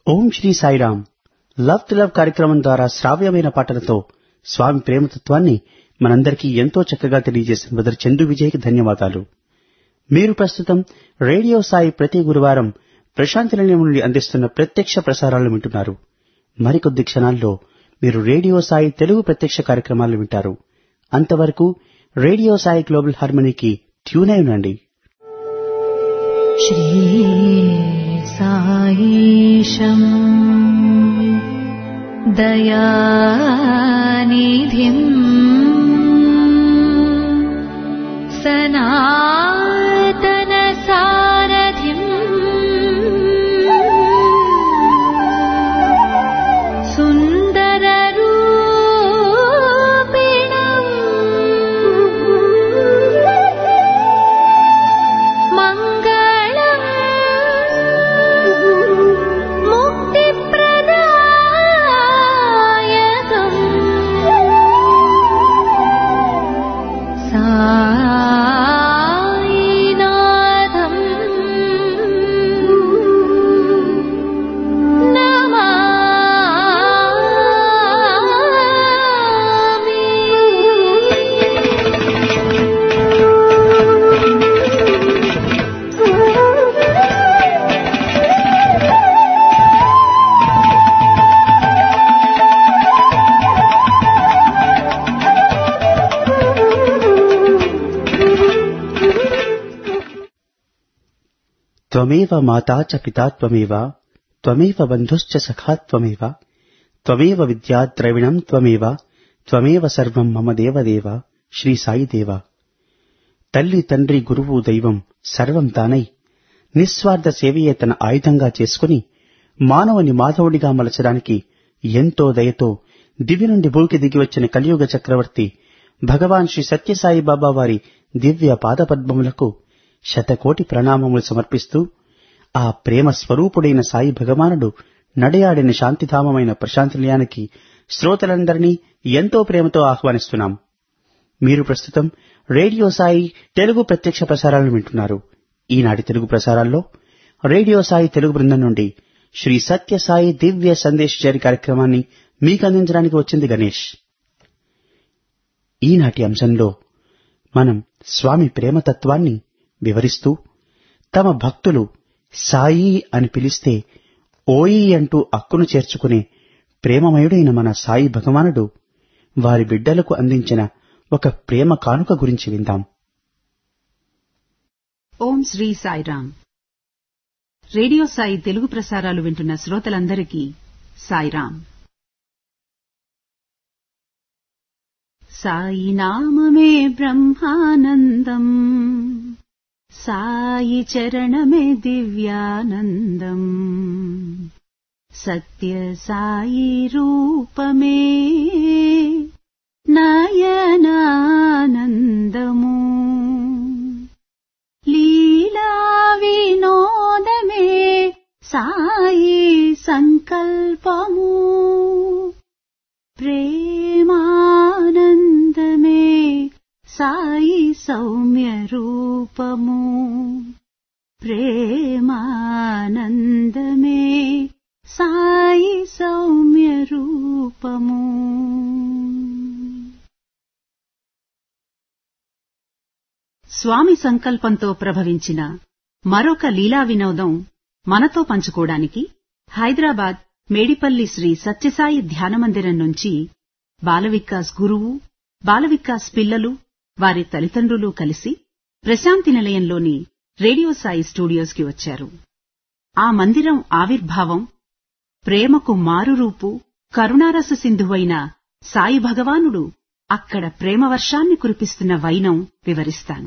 Om Sri Sairam love to love కార్యక్రమం ద్వారా శ్రావ్యమైన పాటలతో స్వామి ప్రేమతత్వాన్ని మనందరికీ ఎంతో చక్కగా తెలియజేసిన బ్రదర్ చందు విజయ్కి ధన్యవాదాలు మీరు ప్రస్తుతం రేడియో సాయి ప్రతి గురువారం ప్రశాంతి నిలయం నుండి అందిస్తున్న ప్రత్యక్ష ప్రసారాలను వింటున్నారు మరికొద్ది క్షణాల్లో మీరు రేడియో సాయి తెలుగు ప్రత్యక్ష కార్యక్రమాలు వింటారు అంతవరకు రేడియో సాయి గ్లోబల్ హార్మనీకి ట్యూన్ అయి ఉండండి श्रीसायीशम् दयानिधिम् सनातनसारथिम् सुन्दररूपिणम् मङ्गलम् मुक्तिप्रदायकम् सायिनाथम् త్వమేవ మాతా చ పితా త్వమేవ త్వమేవ బంధుశ్చ సఖా త్వమేవ త్వమేవ విద్యా ద్రవిణం త్వమేవ త్వమేవ సర్వం మమ దేవదేవ శ్రీ సాయి దేవ తల్లి తండ్రి గురువు దైవం సర్వం తానై నిస్వార్థ సేవయే తన ఆయుధంగా చేసుకుని మానవుని మాధవుడిగా మలచడానికి ఎంతో దయతో దివి నుండి భూమికి దిగివచ్చిన కలియుగ చక్రవర్తి భగవాన్ శ్రీ సత్యసాయి బాబా వారి దివ్య పాదపద్మములకు శతకోటి ప్రణామములు సమర్పిస్తూ ఆ ప్రేమ స్వరూపుడైన సాయి భగవానుడు నడయాడిన శాంతిధామమైన ప్రశాంతి నిలయానికి శ్రోతలందరినీ ఎంతో ప్రేమతో ఆహ్వానిస్తున్నాం మీరు ప్రస్తుతం రేడియో సాయి తెలుగు ప్రత్యక్ష ప్రసారాలను వింటున్నారు ఈనాటి తెలుగు ప్రసారాల్లో రేడియో సాయి తెలుగు బృందం నుండి శ్రీ సత్య సాయి దివ్య సందేశ్ జారి కార్యక్రమాన్ని మీకు అందించడానికి వచ్చింది గణేష్ ఈనాటి అంశంలో మనం స్వామి ప్రేమతత్వాన్ని వివరిస్తూ తమ భక్తులు సాయి అని పిలిస్తే ఓయి అంటూ అక్కును చేర్చుకునే ప్రేమమయుడైన మన సాయి భగవానుడు వారి బిడ్డలకు అందించిన ఒక ప్రేమ కానుక గురించి విందాం ఓం శ్రీ సాయిరామ్ రేడియో సాయి తెలుగు ప్రసారాలు వింటున్న శ్రోతలందరికీ సాయిరామ్ సాయి నామమే బ్రహ్మానందం సాయి చరణమే దివ్యానందం సత్య సాయి రూపమే నయనానందము లీలా వినోదమే సాయి సంకల్పము ప్రేమానందమే సాయి సౌమ్య రూపము ప్రేమానందమే సాయి సౌమ్య రూపము స్వామి సంకల్పంతో ప్రభవించిన మరొక లీలా వినోదం మనతో పంచుకోవడానికి హైదరాబాద్ మేడిపల్లి శ్రీ సత్యసాయి ధ్యానమందిరం నుంచి బాలవికాస్ గురువు బాలవికాస్ పిల్లలు వారి తల్లిదండ్రులు కలిసి ప్రశాంతి నిలయంలోని రేడియో సాయి స్టూడియోస్ కి వచ్చారు ఆ మందిరం ఆవిర్భావం ప్రేమకు మారురూపు కరుణారస సింధువైన సాయి భగవానుడు అక్కడ ప్రేమవర్షాన్ని కురిపిస్తున్న వైనం వివరిస్తాను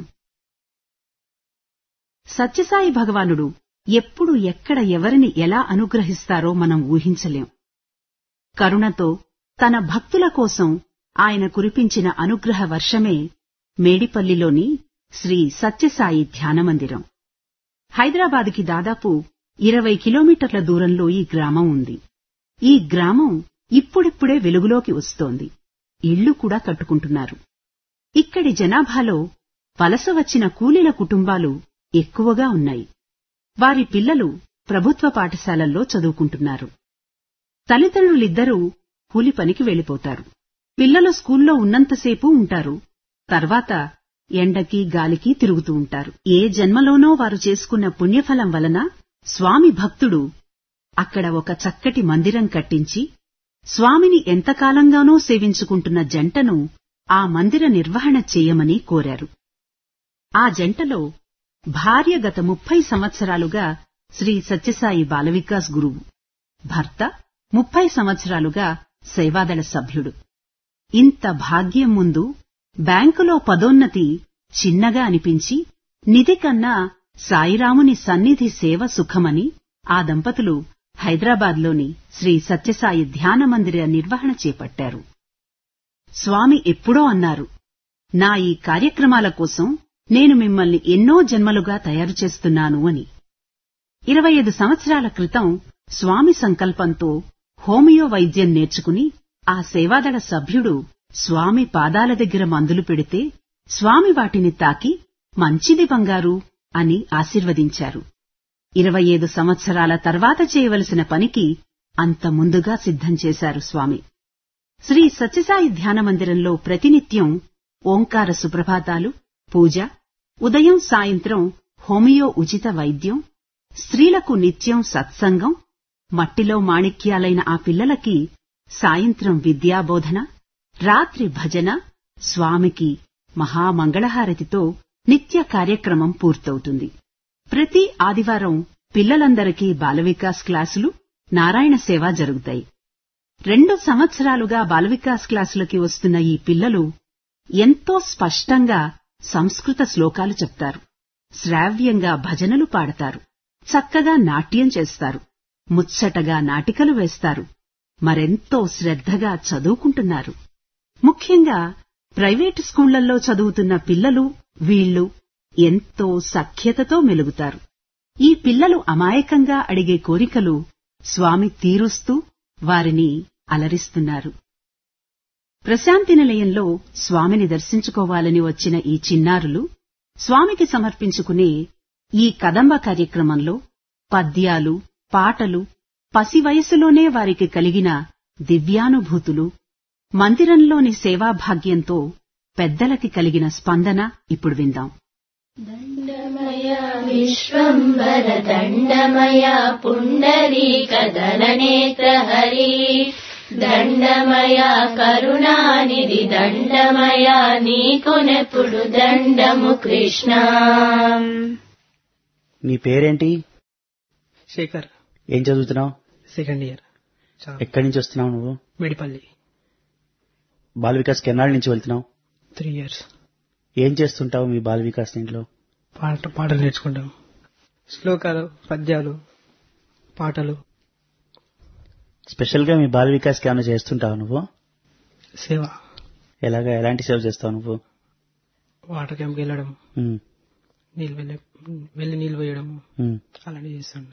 సత్యసాయి భగవానుడు ఎప్పుడు ఎక్కడ ఎవరిని ఎలా అనుగ్రహిస్తారో మనం ఊహించలేం కరుణతో తన భక్తుల కోసం ఆయన కురిపించిన అనుగ్రహ వర్షమే మేడిపల్లిలోని శ్రీ సత్యసాయి ధ్యానమందిరం హైదరాబాద్కి దాదాపు ఇరవై కిలోమీటర్ల దూరంలో ఈ గ్రామం ఉంది ఈ గ్రామం ఇప్పుడిప్పుడే వెలుగులోకి వస్తోంది ఇళ్లు కూడా కట్టుకుంటున్నారు ఇక్కడి జనాభాలో వలస వచ్చిన కూలీల కుటుంబాలు ఎక్కువగా ఉన్నాయి వారి పిల్లలు ప్రభుత్వ పాఠశాలల్లో చదువుకుంటున్నారు తల్లిదండ్రులిద్దరూ కూలి పనికి వెళ్లిపోతారు పిల్లలు స్కూల్లో ఉన్నంతసేపు ఉంటారు తర్వాత ఎండకి గాలికి తిరుగుతూ ఉంటారు ఏ జన్మలోనో వారు చేసుకున్న పుణ్యఫలం వలన స్వామి భక్తుడు అక్కడ ఒక చక్కటి మందిరం కట్టించి స్వామిని ఎంతకాలంగానో సేవించుకుంటున్న జంటను ఆ మందిర నిర్వహణ చేయమని కోరారు ఆ జంటలో భార్య గత ముప్పై సంవత్సరాలుగా శ్రీ సత్యసాయి బాలవికాస్ గురువు భర్త ముప్పై సంవత్సరాలుగా సేవాదళ సభ్యుడు ఇంత భాగ్యం ముందు బ్యాంకులో పదోన్నతి చిన్నగా అనిపించి నిధి కన్నా సాయిరాముని సన్నిధి సేవ సుఖమని ఆ దంపతులు హైదరాబాద్లోని శ్రీ సత్యసాయి ధ్యాన మందిర నిర్వహణ చేపట్టారు స్వామి ఎప్పుడో అన్నారు నా ఈ కార్యక్రమాల కోసం నేను మిమ్మల్ని ఎన్నో జన్మలుగా తయారు చేస్తున్నాను అని ఇరవై ఐదు సంవత్సరాల క్రితం స్వామి సంకల్పంతో హోమియో వైద్యం నేర్చుకుని ఆ సేవాదళ సభ్యుడు స్వామి పాదాల దగ్గర మందులు పెడితే స్వామి వాటిని తాకి మంచిది బంగారు అని ఆశీర్వదించారు ఇరవై ఐదు సంవత్సరాల తర్వాత చేయవలసిన పనికి అంత ముందుగా సిద్ధం చేశారు స్వామి శ్రీ సత్యసాయి ధ్యాన మందిరంలో ప్రతినిత్యం ఓంకార సుప్రభాతాలు పూజ ఉదయం సాయంత్రం హోమియో ఉచిత వైద్యం స్త్రీలకు నిత్యం సత్సంగం మట్టిలో మాణిక్యాలైన ఆ పిల్లలకి సాయంత్రం విద్యాబోధన రాత్రి భజన స్వామికి మహామంగళహారతితో నిత్య కార్యక్రమం పూర్తవుతుంది ప్రతి ఆదివారం పిల్లలందరికీ బాలవికాస్ క్లాసులు నారాయణ సేవ జరుగుతాయి రెండు సంవత్సరాలుగా బాలవికాస్ క్లాసులకి వస్తున్న ఈ పిల్లలు ఎంతో స్పష్టంగా సంస్కృత శ్లోకాలు చెప్తారు శ్రావ్యంగా భజనలు పాడతారు చక్కగా నాట్యం చేస్తారు ముచ్చటగా నాటికలు వేస్తారు మరెంతో శ్రద్ధగా చదువుకుంటున్నారు ముఖ్యంగా ప్రైవేటు స్కూళ్లలో చదువుతున్న పిల్లలు వీళ్లు ఎంతో సఖ్యతతో మెలుగుతారు ఈ పిల్లలు అమాయకంగా అడిగే కోరికలు స్వామి తీరుస్తూ వారిని అలరిస్తున్నారు ప్రశాంతి నిలయంలో స్వామిని దర్శించుకోవాలని వచ్చిన ఈ చిన్నారులు స్వామికి సమర్పించుకునే ఈ కదంబ కార్యక్రమంలో పద్యాలు పాటలు పసి వయసులోనే వారికి కలిగిన దివ్యానుభూతులు మందిరంలోని సేవాభాగ్యంతో పెద్దలకి కలిగిన స్పందన ఇప్పుడు విందాం दण्डमय विश्वम्बर दण्डमय पुण्डरीकदलनेत्रहरि దండమయ కరుణానిధి దండమయ నీకునెప్పుడు దండము కృష్ణ నీ పేరేంటి శేఖర్ ఏం చదువుతున్నావు సెకండ్ ఇయర్ ఎక్కడి నుంచి వస్తున్నావు నువ్వు మెడిపల్లి బాల వికాస్ కెన్నాళ్ళ నుంచి వెళ్తున్నావు త్రీ ఇయర్స్ ఏం చేస్తుంటావు మీ బాల వికాస్ ఇంట్లో పాట పాటలు నేర్చుకుంటాం శ్లోకాలు పద్యాలు పాటలు స్పెషల్ గా మీ బాల వికాస్ కి ఏమైనా చేస్తుంటావు నువ్వు సేవ ఎలాగా ఎలాంటి సేవ చేస్తావు నువ్వు వాటర్ క్యాంప్కి వెళ్ళడం ఉమ్, నీళ్ళు వెళ్ళి వెళ్ళి నీళ్ళు పోయడం ఉమ్. అలాంటివి చేస్తుంటా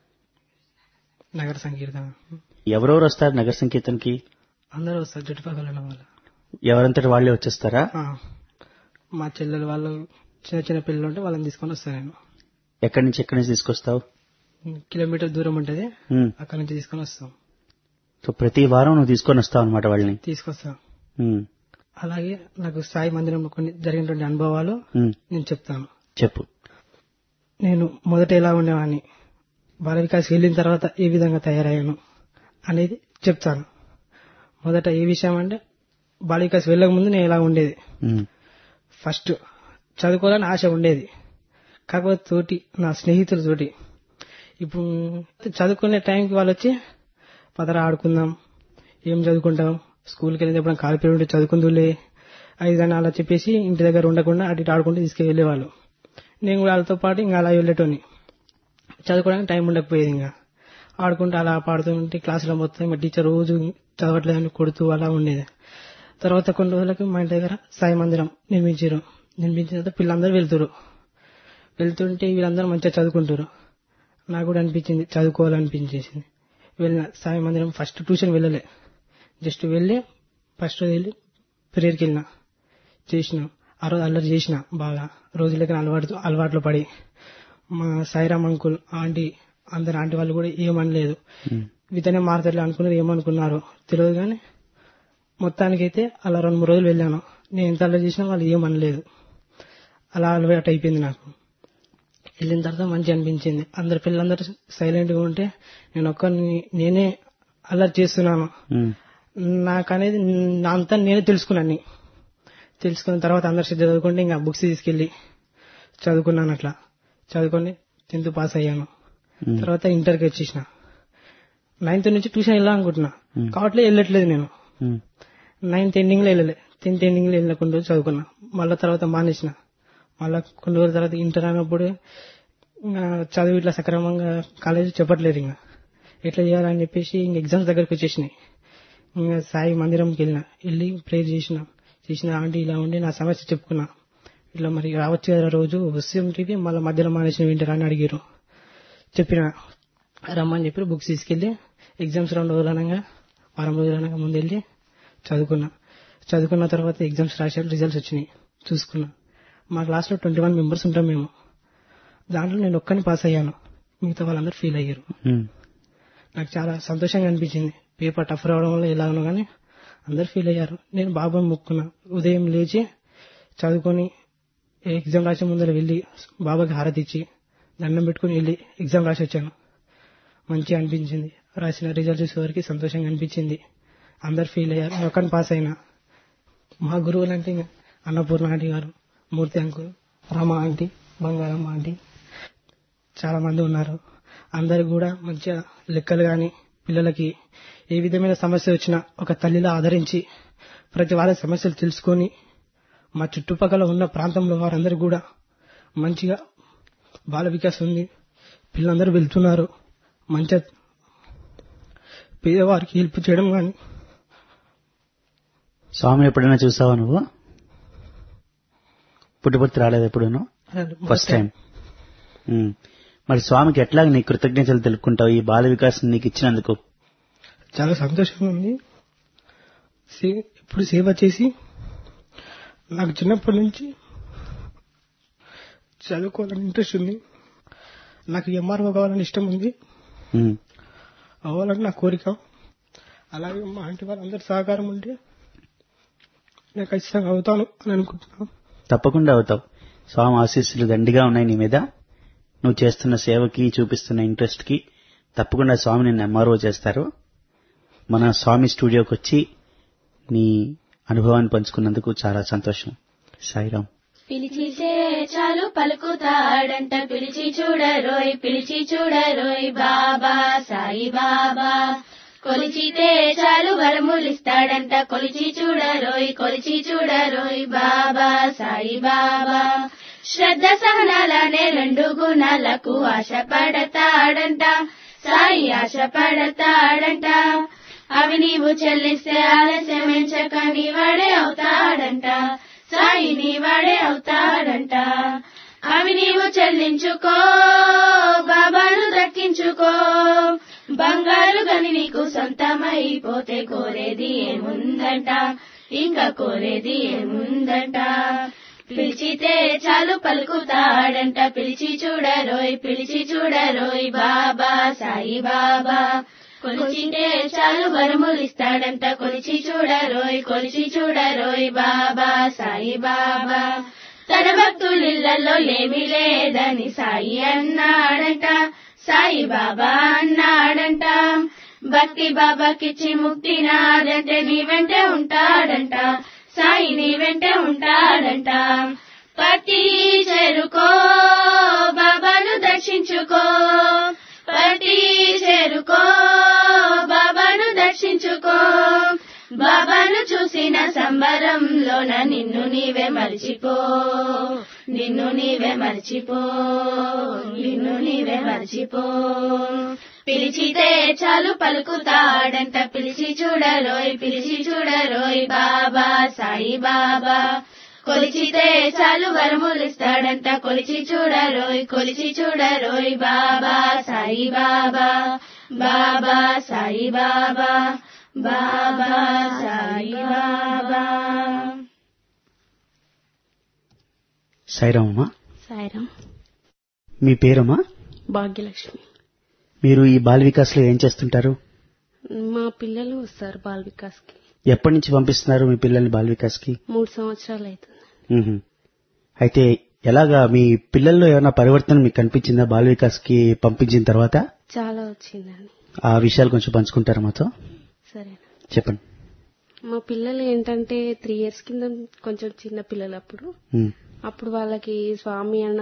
నగర సంకీర్తన ఎవరెవరు వస్తారు నగర సంకీర్తనకి అందరూ వస్తారు చుట్టుపక్కల ఉన్న వాళ్ళు ఎవరంతటి వాళ్ళే వచ్చేస్తారా ఆ, మా చెల్లెలు వాళ్ళు చిన్న చిన్న పిల్లలు ఉంటే వాళ్ళని తీసుకొని వస్తాను నేను ఎక్కడి నుంచి ఎక్కడి నుంచి తీసుకొస్తావు కిలోమీటర్ దూరం ఉంటుంది ఉమ్. అక్కడ నుంచి తీసుకొని వస్తాం సో ప్రతి వారం నువ్వు తీసుకొని వస్తావు అనమాట వాళ్ళని తీసుకొస్తాం ఉమ్, అలాగే నాకు సాయి మందిరంలో కొన్ని జరిగినటువంటి అనుభవాలు ఉమ్. నేను చెప్తాను చెప్పు నేను మొదట ఎలా ఉండేవాడిని బాల వికాస్ వెళ్ళిన తర్వాత ఏ విధంగా తయారయ్యాను అనేది చెప్తాను మొదట ఏ విషయం అంటే బాల వికాస్ వెళ్ళక ముందు నేను ఎలా ఉండేది ఉమ్, ఫస్ట్ చదువుకోవాలని ఆశ ఉండేది కాకపోతే తోటి నా స్నేహితులతోటి ఇప్పుడు చదువుకునే టైంకి వాళ్ళు వచ్చి పదరా ఆడుకుందాం ఏం చదువుకుంటాం స్కూల్కి వెళ్ళినప్పుడు కాలు పీరియడ్ ఉంటే చదువుకుందులే అది కానీ అలా చెప్పేసి ఇంటి దగ్గర ఉండకుండా అటు ఇటు ఆడుకుంటూ తీసుకెళ్లేవాళ్ళు నేను కూడా వాళ్ళతో పాటు ఇంకా అలా వెళ్ళేటోని చదువుకోవడానికి టైం ఉండకపోయేది ఇంకా ఆడుకుంటూ అలా పాడుతూ ఉంటే క్లాసులో మొత్తం మా టీచర్ రోజు చదవట్లేదని కొడుతూ అలా ఉండేది తర్వాత కొన్ని రోజులకి మా ఇంటి దగ్గర సాయి మందిరం నిర్మించారు నిర్మించిన తర్వాత పిల్లలందరూ వెళ్తారు వెళ్తుంటే వీళ్ళందరూ మంచిగా చదువుకుంటారు నాకు కూడా అనిపించింది చదువుకోవాలనిపించేసింది వెళ్ళిన సాయి మందిరం ఫస్ట్ ట్యూషన్ వెళ్ళలే జస్ట్ వెళ్ళి ఫస్ట్ రోజు వెళ్ళి ప్రేయర్కి వెళ్ళిన చేసిన ఆ రోజు అల్లరి చేసిన బాగా రోజులకి అలవాటు అలవాట్లో పడి మా సాయిరామ్ అంకుల్ ఆంటీ అందరు ఆంటీ వాళ్ళు కూడా ఏమనలేదు ఉమ్, ఇతనే మారుతారు అనుకున్నారు ఏమనుకున్నారు తెలియదు కానీ మొత్తానికైతే అలా రెండు మూడు రోజులు వెళ్ళాను నేను ఎంత అలా చేసినా వాళ్ళు ఏమనలేదు అలా అలవాటు అయిపోయింది నాకు వెళ్ళిన తర్వాత మంచి అనిపించింది అందరు పిల్లలందరూ సైలెంట్ గా ఉంటే నేను ఒక్కరిని నేనే అలా చేస్తున్నాను ఉమ్, నాకు అనేది నా అంతా నేనే తెలుసుకున్నాను తెలుసుకున్న తర్వాత అందరు శ్రద్ధ చదువుకుంటే ఇంకా బుక్స్ తీసుకెళ్లి చదువుకున్నాను అట్లా చదువుకొని టెన్త్ పాస్ అయ్యాను ఉమ్, తర్వాత ఇంటర్కి వచ్చేసిన నైన్త్ నుంచి ట్యూషన్ వెళ్ళా అనుకుంటున్నా Hmm. కాబట్టి వెళ్ళట్లేదు నేను ఉమ్, నైన్త్ ఎండింగ్ లో వెళ్ళలే టెన్త్ ఎండింగ్ లో వెళ్ళకుండా చదువుకున్నా మళ్ళా తర్వాత మానేసిన మళ్ళా కొన్ని రోజుల తర్వాత ఇంటర్ అయినప్పుడు ఇంకా చదువు ఇట్లా సక్రమంగా కాలేజ్ చెప్పట్లేదు ఇంకా ఎట్లా చేయాలని చెప్పేసి ఇంక ఎగ్జామ్స్ దగ్గరకు వచ్చేసినాయి ఇంకా సాయి మందిరంకి వెళ్ళిన వెళ్ళి ప్రేయర్ చేసిన చేసిన ఆంటీ ఇలా ఉండి నా సమస్య చెప్పుకున్నా ఇట్లా మరి రావచ్చు కదా రోజు వస్తే ఉంటుంది మళ్ళీ మధ్యలో మానేసిన వింటారా అని అడిగారు చెప్పిన రమ్మని చెప్పి బుక్స్ తీసుకెళ్లి ఎగ్జామ్స్ రెండు రోజులు అనగా వారం రోజులు అనగా ముందు వెళ్ళి చదువుకున్నా చదువుకున్న తర్వాత ఎగ్జామ్స్ రాశారు రిజల్ట్స్ వచ్చినాయి చూసుకున్నా మా క్లాస్లో ట్వంటీ వన్ మెంబర్స్ ఉంటాం మేము దాంట్లో నేను ఒక్కని పాస్ అయ్యాను మిగతా వాళ్ళందరూ ఫీల్ అయ్యారు ఉమ్, నాకు చాలా సంతోషంగా అనిపించింది పేపర్ టఫ్ రావడం వల్ల ఎలాగనో కానీ అందరు ఫీల్ అయ్యారు నేను బాబాని మొక్కున్నా ఉదయం లేచి చదువుకొని ఎగ్జామ్ రాసే ముందర వెళ్ళి బాబాకి హారతి ఇచ్చి దండం పెట్టుకుని వెళ్ళి ఎగ్జామ్ రాసి వచ్చాను మంచిగా అనిపించింది రాసిన రిజల్ట్ చూసేవారికి సంతోషంగా అనిపించింది అందరు ఫీల్ అయ్యారు నేను ఒక్కని పాస్ అయినా మా గురువులు అంటే ఇంకా అన్నపూర్ణ ఆంటీ గారు Murthy uncle Rama aunty Bangaramma aunty చాలా మంది ఉన్నారు అందరు కూడా మంచిగా లెక్కలు గాని పిల్లలకి ఏ విధమైన సమస్య వచ్చినా ఒక తల్లిలా ఆదరించి ప్రతి వాళ్ళ సమస్యలు తెలుసుకొని మా చుట్టుపక్కల ఉన్న ప్రాంతంలో వారందరూ కూడా మంచిగా బాల వికాస్ ఉంది పిల్లలందరూ వెళ్తున్నారు మంచిగా పేదవారికి హెల్ప్ చేయడం కానీ స్వామిని ఎప్పుడైనా చూసావా నువ్వు పుట్టుపర్తి రాలేదు ఎప్పుడును ఫస్ట్ టైం ఉమ్, మరి స్వామికి ఎట్లా నీ కృతజ్ఞతలు తెలుపుకుంటావు ఈ బాల వికాసం నీకు ఇచ్చినందుకు చాలా సంతోషంగా ఉంది సే- ఇప్పుడు సేవ చేసి నాకు చిన్నప్పటి నుంచి చదువుకోవాలని ఇంట్రెస్ట్ ఉంది నాకు ఎంఆర్ఓ కావాలని ఇష్టం ఉంది ఉమ్, అవ్వాలని నా కోరిక అలాగే మా ఆంటీ వాళ్ళందరి సహకారం ఉంటే నేను ఖచ్చితంగా అవుతాను అని అనుకుంటున్నాను తప్పకుండా అవుతావు స్వామి ఆశీస్సులు దండిగా ఉన్నాయి నీ మీద నువ్వు చేస్తున్న సేవకి చూపిస్తున్న ఇంట్రెస్ట్ కి తప్పకుండా స్వామి నిన్ను ఎంఆర్ఓ చేస్తారు మన స్వామి స్టూడియోకి వచ్చి నీ అనుభవాన్ని పంచుకున్నందుకు చాలా సంతోషం సాయిరాం పిలిచితే చాలు పలుకుతాడంట పిలిచి చూడరోయ్ పిలిచి చూడరోయ్ బాబా సాయి బాబా కొలిచితే చాలు వరములిస్తాడంట కొలిచి చూడరోయ్ కొలిచి చూడరోయ్ బాబా సాయి బాబా శ్రద్ధ సహనాలనే రెండు గుణాలకు ఆశపడతాడంట సాయి ఆశపడతాడంట అవి నీవు చెల్లిస్తే ఆలస్యమించక నీవాడే అవుతాడంట సాయి నీవాడే అవుతాడంట అవి నీవు చెల్లించుకో బాబాను దక్కించుకో బంగారు గని నీకు సొంతమైపోతే కోరేది ఏముందంట ఇంకా కోరేది ఏముందంట పిలిచితే చాలు పలుకుతాడంట పిలిచి చూడరోయ్ పిలిచి చూడరోయ్ బాబా సాయి బాబా కొలిచితే చాలు వరములిస్తాడంట కొలిచి చూడరోయ్ కొలిచి చూడరోయ్ బాబా సాయి బాబా తన భక్తులిళ్లలో లేమి లేదని సాయి అన్నాడంట సాయి బాబా అన్నాడంట భక్తి బాబాకిచ్చి ముక్తి నాదంటే నీ వెంటే ఉంటాడంట సాయి నీ వెంటే ఉంటాడంట పతి చేరుకో బాబాను దర్శించుకో పతి చేరుకో బాబాను దర్శించుకో బాబాను చూసిన సంబరంలోన నిన్ను నీవే మర్చిపో నిన్ను నీవే మర్చిపో నిన్ను నీవే మర్చిపో పిలిచితే చాలు పలుకుతాడంట పిలిచి చూడరోయ్ పిలిచి చూడరోయ్ బాబా సాయి బాబా కొలిచితే చాలు వరములిస్తాడంట కొలిచి చూడరోయ్ కొలిచి చూడరోయ్ బాబా సాయి బాబా బాబా సాయి బాబా బాబా సాయి బాబా సాయిరామమ్మా సాయిరాం మీ పేరమ్మా భాగ్యలక్ష్మి మీరు ఈ బాల్ వికాస్ లో ఏం చేస్తుంటారు మా పిల్లలు వస్తారు బాల్ వికాస్ కి ఎప్పటి నుంచి పంపిస్తున్నారు మీ పిల్లల్ని బాల్ వికాస్ కి మూడు సంవత్సరాలు అవుతుంది మ్మ్. అయితే ఎలాగా మీ పిల్లల్లో ఏమైనా పరివర్తన మీకు కనిపించిందా బాల్ వికాస్ కి పంపించిన తర్వాత చాలా వచ్చిందండి ఆ విషయాలు కొంచెం పంచుకుంటారా మాతో సరే చెప్పండి మా పిల్లలు ఏంటంటే త్రీ ఇయర్స్ కింద కొంచెం చిన్న పిల్లలు అప్పుడు మ్మ్. అప్పుడు వాళ్ళకి స్వామి అన్న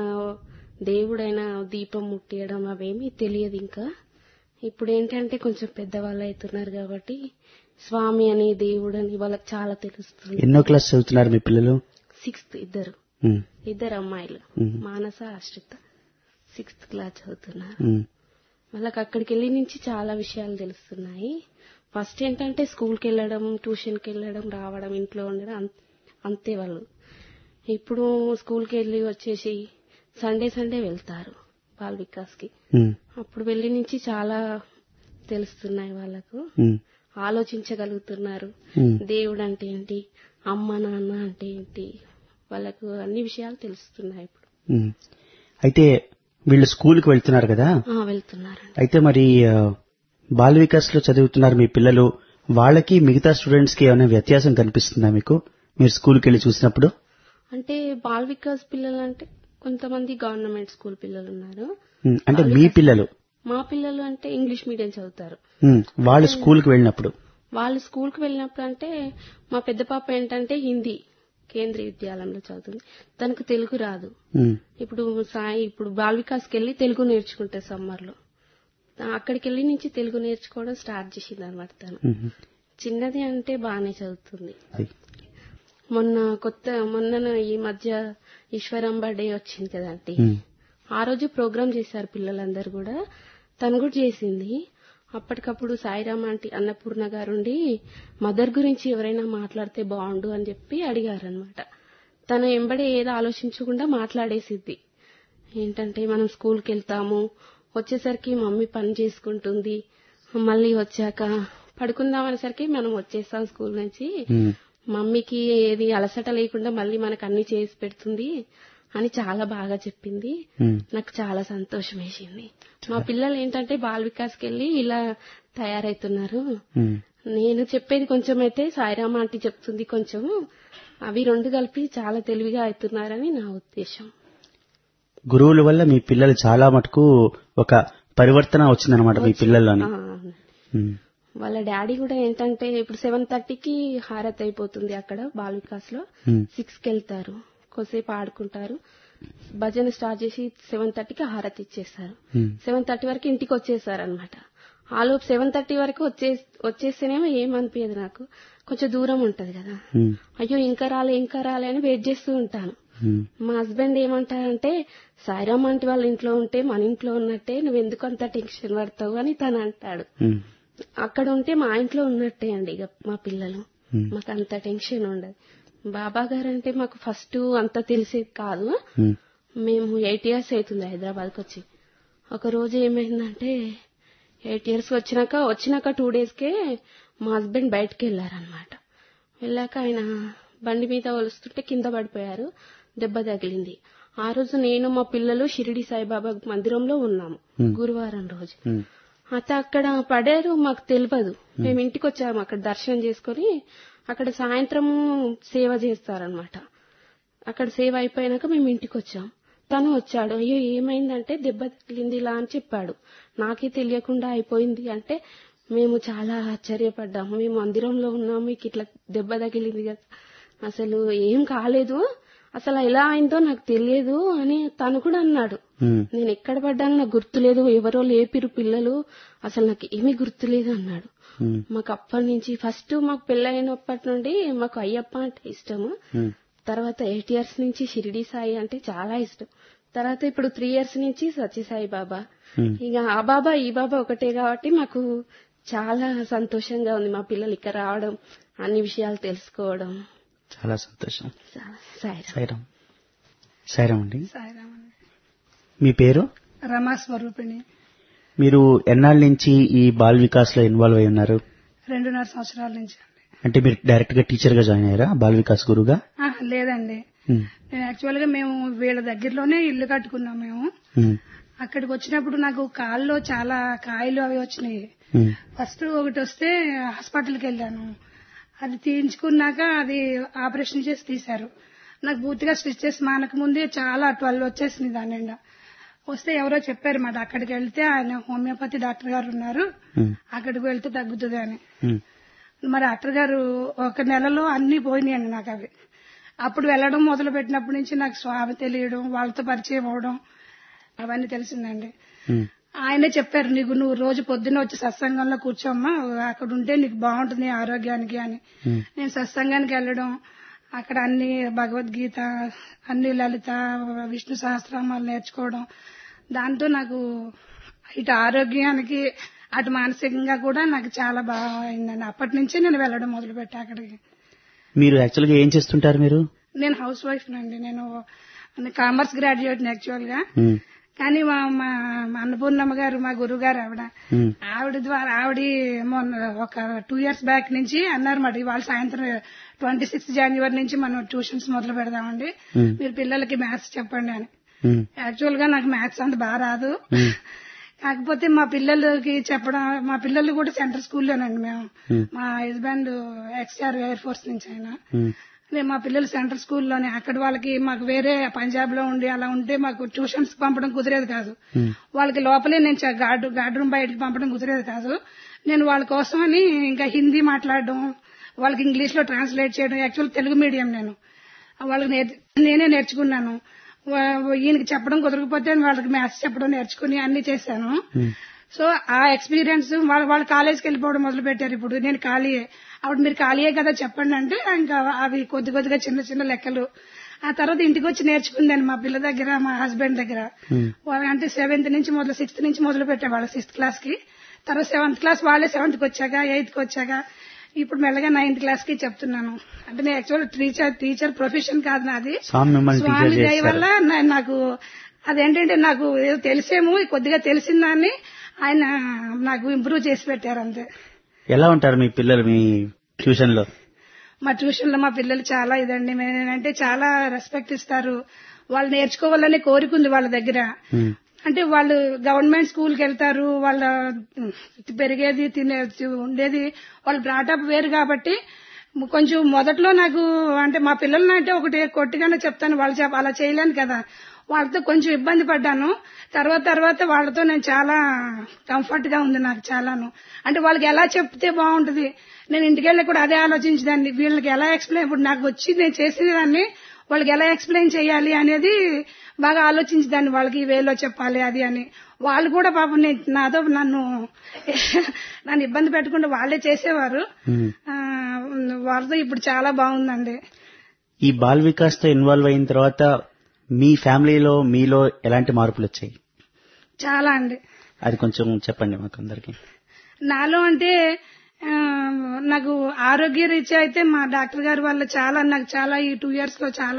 దేవుడైన దీపం ముట్టియడం అవేమీ తెలియదు ఇంకా ఇప్పుడు ఏంటంటే కొంచెం పెద్దవాళ్ళు అవుతున్నారు కాబట్టి స్వామి అని దేవుడని వాళ్ళకి చాలా తెలుస్తుంది ఎన్నో క్లాస్ చదువుతున్నారు మీ పిల్లలు సిక్స్త్ ఇద్దరు మ్మ్. ఇద్దరు అమ్మాయిలు మ్మ్. మానస ఆశ్రిత సిక్స్త్ క్లాస్ చదువుతున్నారు మ్మ్. వాళ్ళకి అక్కడికి వెళ్ళి నుంచి చాలా విషయాలు తెలుస్తున్నాయి ఫస్ట్ ఏంటంటే స్కూల్కి వెళ్ళడం ట్యూషన్కి వెళ్ళడం రావడం ఇంట్లో ఉండడం అంత- అంతే వాళ్ళు ఇప్పుడు స్కూల్కి వెళ్ళి వచ్చేసి సండే సండే వెళ్తారు బాల్ వికాస్కి మ్మ్. అప్పుడు వెళ్ళి నుంచి చాలా తెలుస్తున్నాయి వాళ్ళకు మ్మ్. ఆలోచించగలుగుతున్నారు మ్మ్. దేవుడు అంటే ఏంటి అమ్మ నాన్న అంటే ఏంటి వాళ్ళకు అన్ని విషయాలు తెలుస్తున్నాయి ఇప్పుడు మ్మ్. అయితే వీళ్ళు స్కూల్కి వెళ్తున్నారు కదా ఆ, వెళ్తున్నారండి అయితే మరి ఆ, బాల్ వికాస్ లో చదువుతున్నారు మీ పిల్లలు వాళ్ళకి మిగతా స్టూడెంట్స్ కి ఏమైనా వ్యత్యాసం కనిపిస్తుందా మీకు మీరు స్కూల్కి వెళ్ళి చూసినప్పుడు అంటే బాల్ వికాస్ పిల్లలు అంటే కొంతమంది గవర్నమెంట్ స్కూల్ పిల్లలు ఉన్నారు మ్మ్. అంటే మీ పిల్లలు మా పిల్లలు అంటే ఇంగ్లీష్ మీడియం చదువుతారు మ్మ్. వాళ్ళు స్కూల్కి వెళ్ళినప్పుడు వాళ్ళు స్కూల్ కి వెళ్ళినప్పుడు అంటే మా పెద్ద పాప ఏంటంటే హిందీ కేంద్రీయ విద్యాలయంలో చదువుతుంది తనకు తెలుగు రాదు మ్మ్. ఇప్పుడు సాయి ఇప్పుడు బాల్ వికాస్కి వెళ్ళి తెలుగు నేర్చుకుంటే సమ్మర్ లో అక్కడికి వెళ్ళి నుంచి తెలుగు నేర్చుకోవడం స్టార్ట్ చేసింది అనమాట తను మ్మ్. చిన్నది అంటే బాగానే చదువుతుంది అది. మొన్న కొత్త మొన్న ఈ మధ్య ఈశ్వరం బర్త్డే వచ్చింది కదండి మ్మ్. ఆ రోజు ప్రోగ్రామ్ చేశారు పిల్లలందరూ కూడా తను కూడా చేసింది అప్పటికప్పుడు సాయిరామ్ ఆంటీ అన్నపూర్ణ గారుండి మదర్ గురించి ఎవరైనా మాట్లాడితే బాగుండు అని చెప్పి అడిగారనమాట తను ఎంబడే ఏదో ఆలోచించకుండా మాట్లాడేసిద్ది ఏంటంటే మనం స్కూల్కి వెళ్తాము వచ్చేసరికి మమ్మీ పని చేసుకుంటుంది మళ్ళీ వచ్చాక పడుకుందాం అనేసరికి మనం వచ్చేస్తాం స్కూల్ నుంచి మ్మ్. మమ్మీకి ఏది అలసట లేకుండా మళ్ళీ మనకు అన్ని చేసి పెడుతుంది అని చాలా బాగా చెప్పింది మ్మ్. నాకు చాలా సంతోషం వేసింది మా పిల్లలు ఏంటంటే బాల్ వికాస్కి వెళ్ళి ఇలా తయారవుతున్నారు మ్మ్. నేను చెప్పేది కొంచెం అయితే సాయిరామ ఆంటీ చెప్తుంది కొంచెం అవి రెండు కలిపి చాలా తెలివిగా అవుతున్నారని నా ఉద్దేశం గురువుల వల్ల మీ పిల్లలు చాలా మటుకు ఒక పరివర్తన వచ్చిందనమాట మీ పిల్లల్లోని ఆ, అవునండి. మ్మ్. వాళ్ళ డాడీ కూడా ఏంటంటే ఇప్పుడు సెవెన్ థర్టీకి హారత్ అయిపోతుంది అక్కడ బాల్ వికాస్ లో మ్మ్. సిక్స్ కి వెళ్తారు కొద్దిసేపు ఆడుకుంటారు భజన స్టార్ట్ చేసి సెవెన్ థర్టీకి హారతి ఇచ్చేస్తారు మ్మ్. సెవెన్ థర్టీ వరకు ఇంటికి వచ్చేసారు అనమాట ఆలోపు సెవెన్ థర్టీ వరకు వచ్చే వచ్చేస్తేనేమో ఏమనిపించదు నాకు కొంచెం దూరం ఉంటది కదా మ్మ్. అయ్యో ఇంకా రాలే ఇంకా రాలే అని వెయిట్ చేస్తూ ఉంటాను మ్మ్. మా హస్బెండ్ ఏమంటారంటే సాయిరామ్ ఆంటీ వాళ్ళ ఇంట్లో ఉంటే మన ఇంట్లో ఉన్నట్టే నువ్వు ఎందుకు అంత టెన్షన్ పడతావు అని తను అంటాడు మ్మ్. అక్కడ ఉంటే మా ఇంట్లో ఉన్నట్టే అండి ఇక మా పిల్లలు మ్మ్. మాకు అంత టెన్షన్ ఉండదు బాబా గారు అంటే మాకు ఫస్ట్ అంత తెలిసేది కాదు మ్మ్. మేము ఎయిట్ ఇయర్స్ అవుతుంది హైదరాబాద్కి వచ్చి ఒక రోజు ఏమైందంటే ఎయిట్ ఇయర్స్ వచ్చినాక వచ్చినాక టూ డేస్కే మా హస్బెండ్ బయటకు వెళ్ళారనమాట వెళ్ళాక ఆయన బండి మీద వస్తుంటే కింద పడిపోయారు దెబ్బ తగిలింది ఆ రోజు నేను మా పిల్లలు షిరిడి సాయిబాబా మందిరంలో ఉన్నాము గురువారం రోజు మ్మ్. అయితే అక్కడ పడారు మాకు తెలియదు మేము ఇంటికి వచ్చాము అక్కడ దర్శనం చేసుకొని అక్కడ సాయంత్రం సేవ చేస్తారనమాట అక్కడ సేవ అయిపోయినాక మేము ఇంటికి వచ్చాం తను వచ్చాడు అయ్యో ఏమైందంటే దెబ్బ తగిలింది ఇలా అని చెప్పాడు నాకే తెలియకుండా అయిపోయింది అంటే మేము చాలా ఆశ్చర్యపడ్డాము మేము మందిరంలో ఉన్నాము మీకు ఇట్లా దెబ్బ తగిలింది కదా అసలు ఏం కాలేదు అసలు ఎలా అయిందో నాకు తెలియదు అని తను కూడా అన్నాడు మ్మ్. నేను ఎక్కడ పడ్డాను నాకు గుర్తులేదు ఎవరో లేపిరు పిల్లలు అసలు నాకు ఏమీ గుర్తులేదు అన్నాడు మ్మ్. మాకు అప్పటి నుంచి ఫస్ట్ మాకు పెళ్ళైనప్పటి నుండి మాకు అయ్యప్ప అంటే ఇష్టము మ్మ్. తర్వాత ఎయిట్ ఇయర్స్ నుంచి షిరిడి సాయి అంటే చాలా ఇష్టం తర్వాత ఇప్పుడు త్రీ ఇయర్స్ నుంచి సత్యసాయి బాబా మ్మ్. ఇక ఆ బాబా ఈ బాబా ఒకటే కాబట్టి మాకు చాలా సంతోషంగా ఉంది మా పిల్లలు ఇక్కడ రావడం అన్ని విషయాలు తెలుసుకోవడం చాలా సంతోషం చాలా సాయిరాం. సాయిరామ్ సాయిరామ్ అండి సాయిరామ్ మీ పేరు రమా స్వరూపిణి మీరు ఎన్నాళ్ళ నుంచి ఈ బాల్ వికాస్ లో ఇన్వాల్వ్ అయి ఉన్నారు రెండున్నర సంవత్సరాల నుంచి అండి అంటే మీరు డైరెక్ట్ గా టీచర్ గా జాయిన్ అయ్యారా బాల్ వికాస్ గురుగా ఆ, లేదండి మ్మ్. నేను యాక్చువల్ గా మేము వీళ్ళ దగ్గరలోనే ఇల్లు కట్టుకున్నాం మేము మ్మ్. అక్కడికి వచ్చినప్పుడు నాకు కాల్లో చాలా కాయలు అవి వచ్చినాయి ఉమ్, ఫస్ట్ ఒకటి వస్తే హాస్పిటల్కి వెళ్ళాను అది తీయించుకున్నాక అది ఆపరేషన్ చేసి తీశారు నాకు పూర్తిగా స్టిచెస్ మానక ముందే చాలా ట్వెల్వ్ వచ్చేసింది దాని నిండా వస్తే ఎవరో చెప్పారు మాట అక్కడికి వెళ్తే ఆయన హోమియోపతి డాక్టర్ గారు ఉన్నారు ఉమ్, అక్కడికి వెళ్తే తగ్గుతుంది అని ఉమ్, మరి డాక్టర్ గారు ఒక నెలలో అన్ని పోయినాయండి నాకు అవి అప్పుడు వెళ్ళడం మొదలు పెట్టినప్పటి నుంచి నాకు స్వామి తెలియడం వాళ్ళతో పరిచయం అవడం అవన్నీ తెలిసిందండి ఉమ్, ఆయనే చెప్పారు నీకు నువ్వు రోజు పొద్దున్న వచ్చి సత్సంగంలో కూర్చోమ్మా అక్కడ ఉంటే నీకు బాగుంటుంది ఆరోగ్యానికి అని ఉమ్, నేను సత్సంగానికి వెళ్ళడం అక్కడ అన్ని భగవద్గీత అన్ని లలిత విష్ణు సహస్రనామాలు నేర్చుకోవడం దాంతో నాకు ఇటు ఆరోగ్యానికి అటు మానసికంగా కూడా నాకు చాలా బాగా అయిందండి అప్పటి నుంచి నేను వెళ్ళడం మొదలు పెట్టా అక్కడికి మీరు యాక్చువల్ గా ఏం చేస్తుంటారు మీరు నేను హౌస్ వైఫ్ నండి నేను కామర్స్ గ్రాడ్యుయేట్ యాక్చువల్ గా ఉమ్, కానీ మా మా మా అన్నపూర్ణమ్మ గారు మా గురువు గారు ఆవిడ ఉమ్, ఆవిడ ద్వారా ఆవిడ మొన్న ఒక టూ ఇయర్స్ బ్యాక్ నుంచి అన్నారన్నమాట ఇవాళ సాయంత్రం ట్వంటీ సిక్స్త్ జనవరి నుంచి మనం ట్యూషన్స్ మొదలు పెడదామండి ఉమ్, మీరు పిల్లలకి మ్యాథ్స్ చెప్పండి అని ఉమ్, యాక్చువల్ గా నాకు మ్యాథ్స్ అంత బాగా రాదు ఉమ్, కాకపోతే మా పిల్లలకి చెప్పడం మా పిల్లలు కూడా సెంట్రల్ స్కూల్లోనండి మేము ఉమ్, మా హస్బెండ్ ఎక్స్ఆర్ ఎయిర్ ఫోర్స్ నుంచి ఆయన ఉమ్, నేను మా పిల్లలు సెంట్రల్ స్కూల్లోనే అక్కడ వాళ్ళకి మాకు వేరే పంజాబ్ లో ఉండి అలా ఉంటే మాకు ట్యూషన్స్ పంపడం కుదిరేది కాదు ఉమ్, వాళ్ళకి లోపలే నేను చ- గార్డు గార్డు రూమ్ బయటకు పంపడం కుదిరేది కాదు నేను వాళ్ళ కోసమని ఇంకా హిందీ మాట్లాడడం వాళ్ళకి ఇంగ్లీష్ లో ట్రాన్స్లేట్ చేయడం యాక్చువల్ తెలుగు మీడియం నేను వాళ్ళకి నేర్- నేనే నేర్చుకున్నాను వా- ఈయనకి చెప్పడం కుదరకపోతే వాళ్ళకి మ్యాథ్స్ చెప్పడం నేర్చుకుని అన్ని చేశాను ఉమ్, సో ఆ ఎక్స్పీరియన్స్ వాళ్ళ వాళ్ళ కాలేజ్కి వెళ్ళిపోవడం మొదలు పెట్టారు ఇప్పుడు నేను ఖాళీయే అప్పుడు మీరు ఖాళీయే కదా చెప్పండి అంటే ఇంకా అవి కొద్ది కొద్దిగా చిన్న చిన్న లెక్కలు ఆ తర్వాత ఇంటికి వచ్చి నేర్చుకున్నాను మా పిల్ల దగ్గర మా హస్బెండ్ దగ్గర ఉమ్, వాళ్ళ- అంటే సెవెంత్ నుంచి మొదలు సిక్స్త్ నుంచి మొదలు పెట్టే వాళ్ళ సిక్స్త్ క్లాస్ కి తర్వాత సెవెంత్ క్లాస్ వాళ్ళే సెవెంత్ కి వచ్చాక ఎయిత్ కి వచ్చాక ఇప్పుడు మెల్లగా నైన్త్ క్లాస్ కి చెప్తున్నాను అంటే నేను యాక్చువల్ టీచర్ టీచర్ ప్రొఫెషన్ కాదు నాది స్వామి మిమ్మల్ని స్వామి టీచర్ దయ చేస్తారు వల్ల నా- నాకు అదేంటంటే నాకు ఏదో తెలిసేమో కొద్దిగా తెలిసిన దాన్ని ఆయన నాకు ఇంప్రూవ్ చేసి పెట్టారు అంతే ఎలా ఉంటారు మీ పిల్లలు మీ ట్యూషన్ లో మా ట్యూషన్ లో మా పిల్లలు చాలా ఇదండి అంటే చాలా రెస్పెక్ట్ ఇస్తారు వాళ్ళు నేర్చుకోవాలనే కోరిక ఉంది వాళ్ళ దగ్గర ఉమ్, అంటే వాళ్ళు గవర్నమెంట్ స్కూల్ కి వెళ్తారు వాళ్ళ పెరిగేది తినే ఉండేది వాళ్ళు బ్రాటప్ వేరు కాబట్టి కొంచెం మొదట్లో నాకు అంటే మా పిల్లల్ని అంటే ఒకటి కొట్టిగానే చెప్తాను వాళ్ళు చెప్ప అలా చేయలేను కదా వాళ్ళతో కొంచెం ఇబ్బంది పడ్డాను తర్వాత తర్వాత వాళ్ళతో నేను చాలా కంఫర్ట్ గా ఉంది నాకు చాలాను అంటే వాళ్ళకి ఎలా చెప్తే బాగుంటది నేను ఇంటికెళ్ళి కూడా అదే ఆలోచించేదాన్ని వీళ్ళకి ఎలా ఎక్స్ప్లెయిన్ ఇప్పుడు నాకు వచ్చి నేను చేసేదాన్ని వాళ్ళకి ఎలా ఎక్స్ప్లెయిన్ చేయాలి అనేది బాగా ఆలోచించేదాన్ని వాళ్ళకి ఈ వేలో చెప్పాలి అది అని వాళ్ళు కూడా పాపం నేను నాతో నన్ను నన్ను ఇబ్బంది పెట్టకుండా వాళ్ళే చేసేవారు ఉమ్. ఆ, వాళ్ళతో ఇప్పుడు చాలా బాగుందండి ఈ బాల్ వికాస్ తో ఇన్వాల్వ్ అయిన తర్వాత మీ ఫ్యామిలీలో మీలో ఎలాంటి మార్పులు వచ్చాయి చాలా అండి అది కొంచెం చెప్పండి మాకు అందరికి నాలో అంటే ఆ, నాకు ఆరోగ్య రీత్యా అయితే మా డాక్టర్ గారి వల్ల చాలా నాకు చాలా ఈ టూ ఇయర్స్ లో చాలా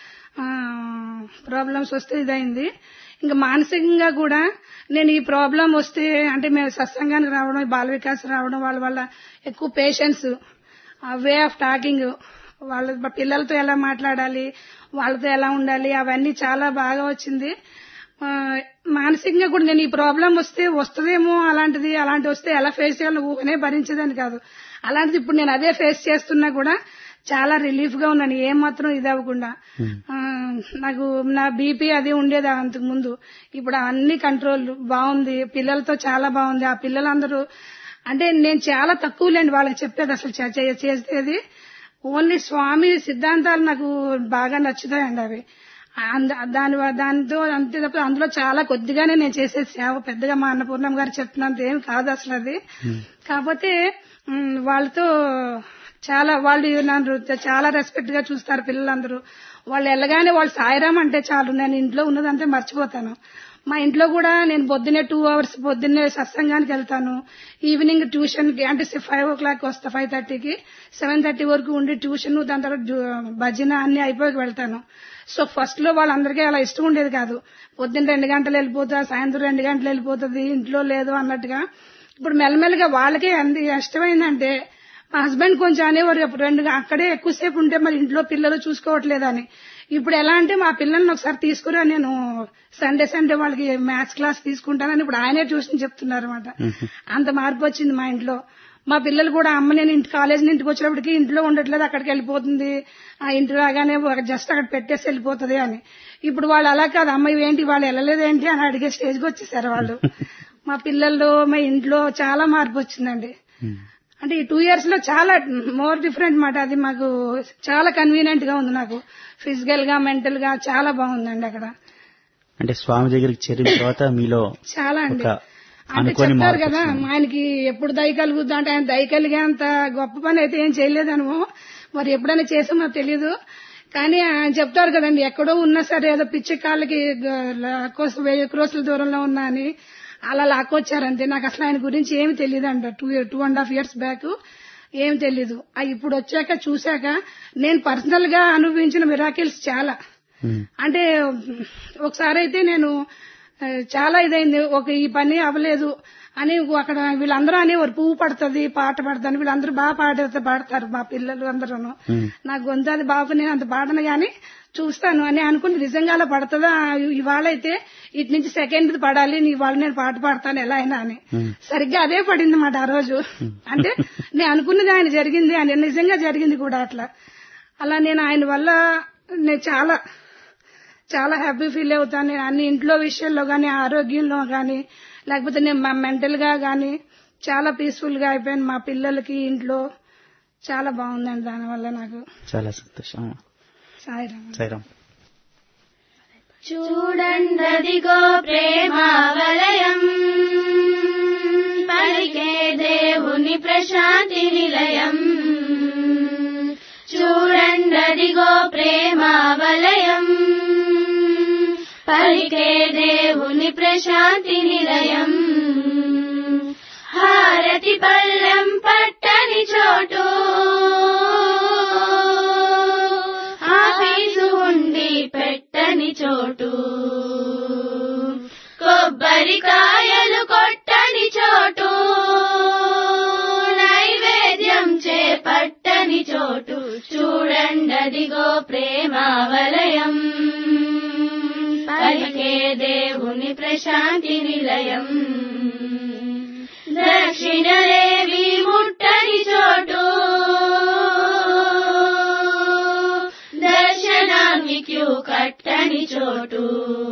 ప్రాబ్లమ్స్ వస్తే ఇదైంది ఇంకా మానసికంగా కూడా నేను ఈ ప్రాబ్లం వస్తే అంటే మేము సత్సంగానికి రావడం బాల వికాస్ రావడం వాళ్ళ వల్ల ఎక్కువ పేషెన్స్ వే ఆఫ్ టాకింగ్ వాళ్ళ పిల్లలతో ఎలా మాట్లాడాలి వాళ్ళతో ఎలా ఉండాలి అవన్నీ చాలా బాగా వచ్చింది ఆ, మానసికంగా కూడా నేను ఈ ప్రాబ్లం వస్తే వస్తుందేమో అలాంటిది అలాంటి వస్తే ఎలా ఫేస్ చేయాలో ఊహనే భరించేదని కాదు అలాంటిది ఇప్పుడు నేను అదే ఫేస్ చేస్తున్నా కూడా చాలా రిలీఫ్ గా ఉన్నాను ఏం మాత్రం ఇది అవ్వకుండా ఆ, నాకు నా బీపీ అది ఉండేది అంతకు ముందు ఇప్పుడు అన్ని కంట్రోల్ బాగుంది పిల్లలతో చాలా బాగుంది ఆ పిల్లలందరూ అంటే నేను చాలా తక్కువ లేండి వాళ్ళకి చెప్పేది అసలు చే- చే- చేసేది ఓన్లీ స్వామి సిద్ధాంతాలు నాకు బాగా నచ్చుతాయండి అవి అంద- దాని వ- దానితో అంతే తప్ప అందులో చాలా కొద్దిగానే నేను చేసే సేవ పెద్దగా మా అన్నపూర్ణం గారు చెప్తున్నంత ఏం కాదు అసలు అది కాకపోతే ఉమ్, వాళ్ళతో చాలా వాళ్ళు నన్ను చాలా రెస్పెక్ట్ గా చూస్తారు పిల్లలందరూ వాళ్ళు వెళ్ళగానే వాళ్ళు సాయిరాం అంటే చాలు నేను ఇంట్లో ఉన్నదంటే మర్చిపోతాను మా ఇంట్లో కూడా నేను పొద్దున్నే టూ అవర్స్ పొద్దున్నే సత్సంగానికి వెళ్తాను ఈవినింగ్ ట్యూషన్ కి అంటే ఫైవ్ ఓ క్లాక్ వస్తా ఫైవ్ థర్టీకి సెవెన్ థర్టీ వరకు ఉండి ట్యూషన్ దాని తర్వాత డ్యూ- భజన అన్ని అయిపోయి వెళ్తాను సో ఫస్ట్ లో వాళ్ళందరికీ అలా ఇష్టం ఉండేది కాదు పొద్దున్న రెండు గంటలు వెళ్ళిపోతా సాయంత్రం రెండు గంటలు వెళ్ళిపోతుంది ఇంట్లో లేదు అన్నట్టుగా ఇప్పుడు మెల్లమెల్లగా వాళ్ళకే ఎంత ఇష్టమైందంటే మా హస్బెండ్ కొంచెం అనేవారు అప్పుడు రెండు అక్కడే ఎక్కువసేపు ఉంటే మరి ఇంట్లో పిల్లలు చూసుకోవట్లేదని ఇప్పుడు ఎలా అంటే మా పిల్లల్ని ఒకసారి తీసుకురా నేను సండే సండే వాళ్ళకి మ్యాథ్స్ క్లాస్ తీసుకుంటానని ఇప్పుడు ఆయనే ట్యూషన్ చెప్తున్నారు అనమాట అంత మార్పు వచ్చింది మా ఇంట్లో మా పిల్లలు కూడా అమ్మ నేను ఇంటి కాలేజ్ ఇంటికి వచ్చినప్పటికి ఇంట్లో ఉండట్లేదు అక్కడికి వెళ్ళిపోతుంది ఆ ఇంటి రాగానే జస్ట్ అక్కడ పెట్టేసి వెళ్ళిపోతుంది అని ఇప్పుడు వాళ్ళు అలా కాదు అమ్మ ఏంటి వాళ్ళు వెళ్ళలేదేంటి అని అడిగే స్టేజ్కి వచ్చేసారు వాళ్ళు మా పిల్లల్లో మా ఇంట్లో చాలా మార్పు వచ్చిందండి అంటే ఈ టూ ఇయర్స్ లో చాలా మోర్ డిఫరెంట్ మాట అది మాకు చాలా కన్వీనియంట్ గా ఉంది నాకు ఫిజికల్ గా మెంటల్ గా చాలా బాగుందండి అక్కడ అంటే స్వామి దగ్గరికి చేరిన తర్వాత మీలో చాలా అండి ఒక అంటే అనుకోని చెప్తారు మార్పు కదా వచ్చింది. ఆయనకి ఎప్పుడు దయ కలుగుద్దా అంటే ఆయన దయ కలిగే అంత గొప్ప పని అయితే ఏం చేయలేదను మరి ఎప్పుడైనా చేసామో తెలియదు కానీ ఆయన చెప్తారు కదండి ఎక్కడో ఉన్నా సరే ఏదో పిచ్చి కాళ్ళకి గ- లాక్కోస్- వెయ్యి క్రోసుల దూరంలో ఉన్నా అని అలా లాక్కొచ్చారంతే నాకు అసలు ఆయన గురించి ఏమి తెలియదు అంట two two and half years back ఏం తెలీదు ఆ ఇప్పుడు వచ్చాక చూశాక నేను పర్సనల్ గా అనుభవించిన మిరాకిల్స్ చాలా ఉమ్. అంటే ఒకసారి అయితే నేను ఆ, చాలా ఇదైంది ఒక ఈ పని అవ్వలేదు అని అక్కడ వీళ్ళందరూ అనేవారు పువ్వు పడుతుంది పాట పడుతుంది వీళ్ళందరూ బాగా పాడితే పాడతారు మా పిల్లలు అందరూ నా గొంతు అది బాబు నేను అంత పాడను గాని చూస్తాను అని అనుకుని నిజంగా అలా పడుతుందా ఇవాళ అయితే ఇటు నుంచి సెకండ్ పడాలి నీ ఇవాళ నేను పాట పాడతాను ఎలా అయినా అని సరిగ్గా అదే పడింది మాట ఆ రోజు అంటే నేను అనుకున్నది ఆయన జరిగింది అని నిజంగా జరిగింది కూడా అట్లా అలా నేను ఆయన వల్ల నేను చాలా చాలా హ్యాపీ ఫీల్ అవుతాను నేను అన్ని ఇంట్లో విషయాల్లో గానీ ఆరోగ్యంలో గానీ లేకపోతే నేను మెంటల్ గా గానీ చాలా పీస్ఫుల్ గా అయిపోయాను మా పిల్లలకి ఇంట్లో చాలా బాగుందండి దానివల్ల నాకు చాలా సంతోషం సాయిరామ్ సైరామ్ చూడండదిగో ప్రేమ వలయం పలికే దేవుని ప్రశాంతి నిలయం చూడండదిగో ప్రేమ వలయం పలికే దేవుని ప్రశాంతి నిలయం హారతి పళ్ళెం పట్టని చోటు ఆఫీసు ఉండి పెట్టని చోటు కొబ్బరికాయలు కొట్టని చోటు నైవేద్యం చేపట్టని చోటు చూడండదిగో ప్రేమ వలయం పలికే దేవుని ప్రశాంతి నిలయం దక్షిణలేవి ముట్టని చోటు దర్శనానికి క్యూ కట్టని చోటు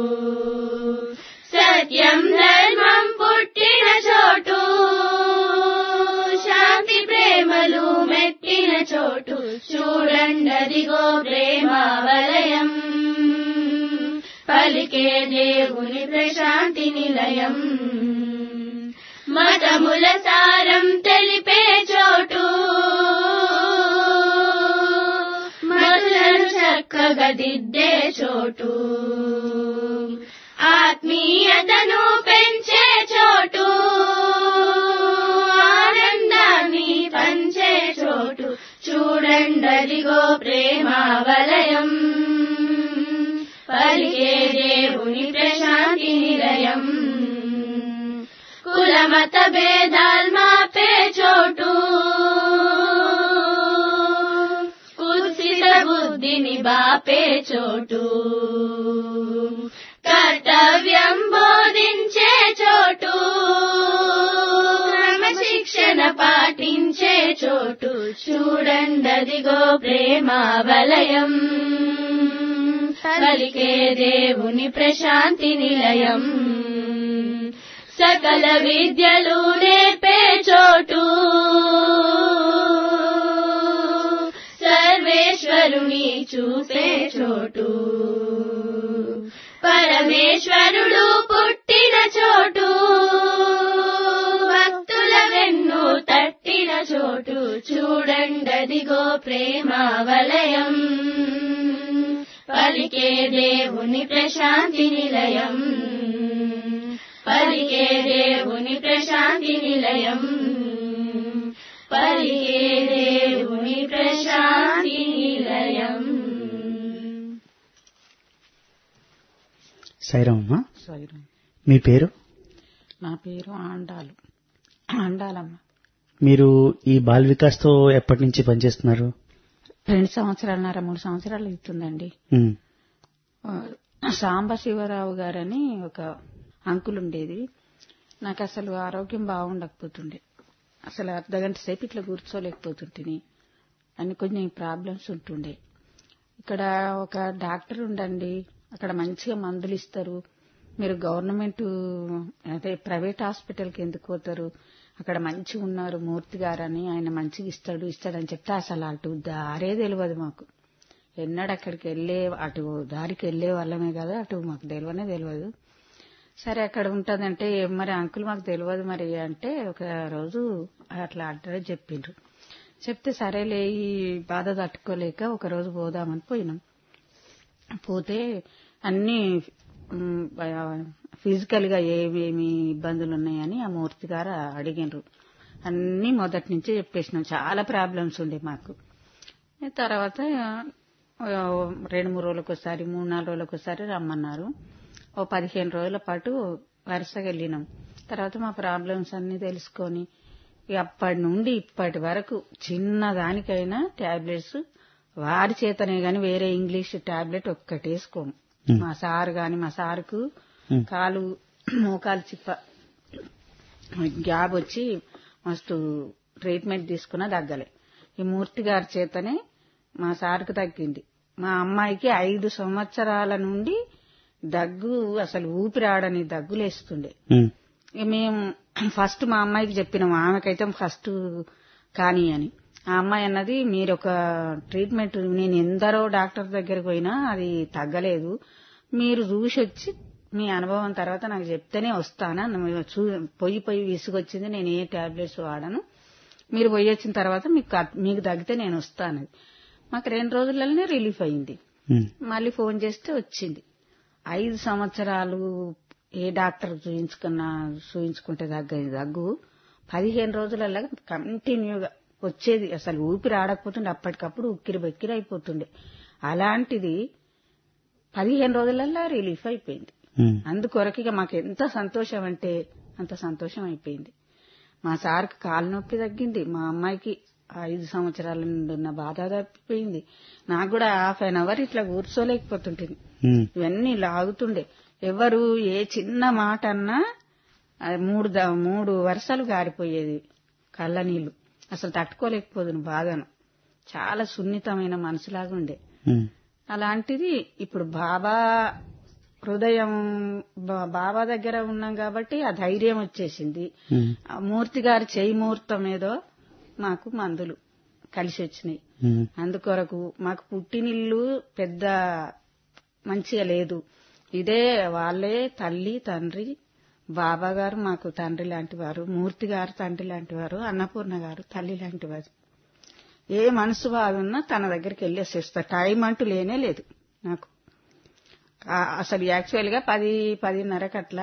సత్యం ధర్మం పుట్టిన చోటు శాంతి ప్రేమలు మెట్టిన చోటు చూడండదిగో ప్రేమ వలయం పలికే దేవుని ప్రశాంతి నిలయం మతముల సారం తెలిపే చోటు మతులను చక్కగా దిద్దే చోటు ఆత్మీయతను పెంచే చోటు ఆనందాన్ని పంచే చోటు చూడండదిగో ప్రేమ వలయం పలికే దేవుని ప్రశాంతి నిలయం కులమత భేదాల్ మాపే చోటు కుత్సిత బుద్ధిని బాపే చోటు కర్తవ్యం బోధించే చోటు క్రమశిక్షణ పాటించే చోటు చూడండదిగో ప్రేమ వలయం పలికే దేవుని ప్రశాంతి నిలయం సకల విద్యలు నేర్పే చోటు సర్వేశ్వరుని చూపే చోటు పరమేశ్వరుడు పుట్టిన చోటు భక్తుల వెన్ను తట్టిన చోటు చూడండదిగో ప్రేమ వలయం పలికే దేవుని ప్రశాంతి నిలయం పలికే దేవుని ప్రశాంతి నిలయం పలికే దేవుని ప్రశాంతి నిలయం సైరామమ్మా సైరం మీ పేరు నా పేరు ఆండాలు ఆండాలమ్మ మీరు ఈ బాల్ వికాస్ తో ఎప్పటి నుంచి పనిచేస్తున్నారు రెండు సంవత్సరాలన్నర మూడు సంవత్సరాలు అవుతుందండి ఉమ్. సాంబశివరావు గారని ఒక అంకుల్ ఉండేది నాకు అసలు ఆరోగ్యం బాగుండకపోతుండే అసలు అర్ధగంట సేపు ఇట్లా కూర్చోలేకపోతుంటిని అన్ని కొన్ని ప్రాబ్లమ్స్ ఉంటుండే ఇక్కడ ఒక డాక్టర్ ఉండండి అక్కడ మంచిగా మందులు ఇస్తారు మీరు గవర్నమెంట్ అదే ప్రైవేట్ హాస్పిటల్కి ఎందుకు పోతారు అక్కడ మంచిగా ఉన్నారు మూర్తి గారని ఆయన మంచిగా ఇస్తాడు ఇస్తాడని చెప్తే అసలు అటు దారే తెలియదు మాకు ఎన్నడూ అక్కడికి వెళ్ళే అటు దారికి వెళ్ళే వాళ్ళమే కదా అటు మాకు తెలియనే తెలియదు సరే అక్కడ ఉంటదంటే మరి అంకుల్ మాకు తెలియదు మరి అంటే ఒక రోజు అట్లా అడ్రస్ చెప్పిండ్రు చెప్తే సరేలే ఈ బాధ తట్టుకోలేక ఒక రోజు పోదామని పోయినాం పోతే అన్ని ఫిజికల్ గా ఏమేమి ఇబ్బందులు ఉన్నాయని ఆ మూర్తి గారు అడిగినరు అన్ని మొదటి నుంచే చెప్పేసినాం చాలా ప్రాబ్లమ్స్ ఉండే మాకు తర్వాత ఆ, రెండు మూడు రోజులకు ఒకసారి మూడు నాలుగు రోజులకు ఒకసారి రమ్మన్నారు ఓ పదిహేను రోజుల పాటు వరుసగా వెళ్ళినాం తర్వాత మా ప్రాబ్లమ్స్ అన్ని తెలుసుకొని ఇక అప్పటి నుండి ఇప్పటి వరకు చిన్న దానికైనా టాబ్లెట్స్ వారి చేతనే గాని వేరే ఇంగ్లీష్ టాబ్లెట్ ఒక్కటి వేసుకోము మా సార్ గాని మా సార్కు కాలు మోకాలు చిప్ప గ్యాప్ వచ్చి మస్తు ట్రీట్మెంట్ తీసుకున్నా తగ్గలే ఈ మూర్తి గారి చేతనే మా సార్కు తగ్గింది మా అమ్మాయికి ఐదు సంవత్సరాల నుండి దగ్గు అసలు ఊపిరాడని దగ్గులేస్తుండే ఉమ్, ఇక మేము ఫస్ట్ మా అమ్మాయికి చెప్పినాం ఆమెకైతే ఫస్ట్ కానీ అని ఆ అమ్మాయి అన్నది మీరు ఒక ట్రీట్మెంట్ నేను ఎందరో డాక్టర్ దగ్గరికి పోయినా అది తగ్గలేదు మీరు చూసి వచ్చి మీ అనుభవం తర్వాత నాకు చెప్తేనే వస్తానా నువ్వు చూ- పొయ్యి పొయ్యి విసుగొచ్చింది నేను ఏ టాబ్లెట్స్ వాడను మీరు పోయి వచ్చిన తర్వాత మీకు అట్- మీకు తగ్గితే నేను వస్తాను మాకు రెండు రోజులలోనే రిలీఫ్ అయింది ఉమ్, మళ్ళీ ఫోన్ చేస్తే వచ్చింది ఐదు సంవత్సరాలు ఏ డాక్టర్ చూయించుకున్నా చూయించుకుంటే తగ్గేది దగ్గు పదిహేను రోజులలో కంటిన్యూగా వచ్చేది అసలు ఊపిరి ఆడకపోతుండే అప్పటికప్పుడు ఉక్కిరి బెక్కిరి అయిపోతుండే అలాంటిది పదిహేను రోజులలో రిలీఫ్ అయిపోయింది ఉమ్, అందుకొరకు ఇక మాకు ఎంత సంతోషం అంటే అంత సంతోషం అయిపోయింది మా సార్కి కాలు నొప్పి తగ్గింది మా అమ్మాయికి ఐదు సంవత్సరాల నుండి ఉన్న బాధ తప్పిపోయింది నాకు కూడా హాఫ్ అన్ అవర్ ఇట్లా కూర్చోలేకపోతుంటుంది ఉమ్, ఇవన్నీ లాగుతుండే ఎవరు ఏ చిన్న మాట అన్నా అది మూడు ద- మూడు వరుసలు గారిపోయేది కళ్ళ నీళ్లు అసలు తట్టుకోలేకపోదును బాధను చాలా సున్నితమైన మనసులాగా ఉండే ఉమ్, అలాంటిది ఇప్పుడు బాబా హృదయం బా- బాబా దగ్గర ఉన్నాం కాబట్టి ఆ ధైర్యం వచ్చేసింది ఉమ్, ఆ మూర్తి గారి చేయి ముహూర్తం ఏదో మాకు మందులు కలిసి వచ్చినాయి ఉమ్, అందుకొరకు మాకు పుట్టినిల్లు పెద్ద మంచిగా లేదు ఇదే వాళ్ళే తల్లి తండ్రి బాబా గారు మాకు తండ్రి లాంటి వారు మూర్తి గారు తండ్రి లాంటి వారు అన్నపూర్ణ గారు తల్లి లాంటి వారు ఏ మనసు బాధ ఉన్నా తన దగ్గరికి వెళ్ళేసేస్తా టైం అంటూ లేనే లేదు నాకు ఆ- అసలు యాక్చువల్ గా పది పదిన్నరకు అట్లా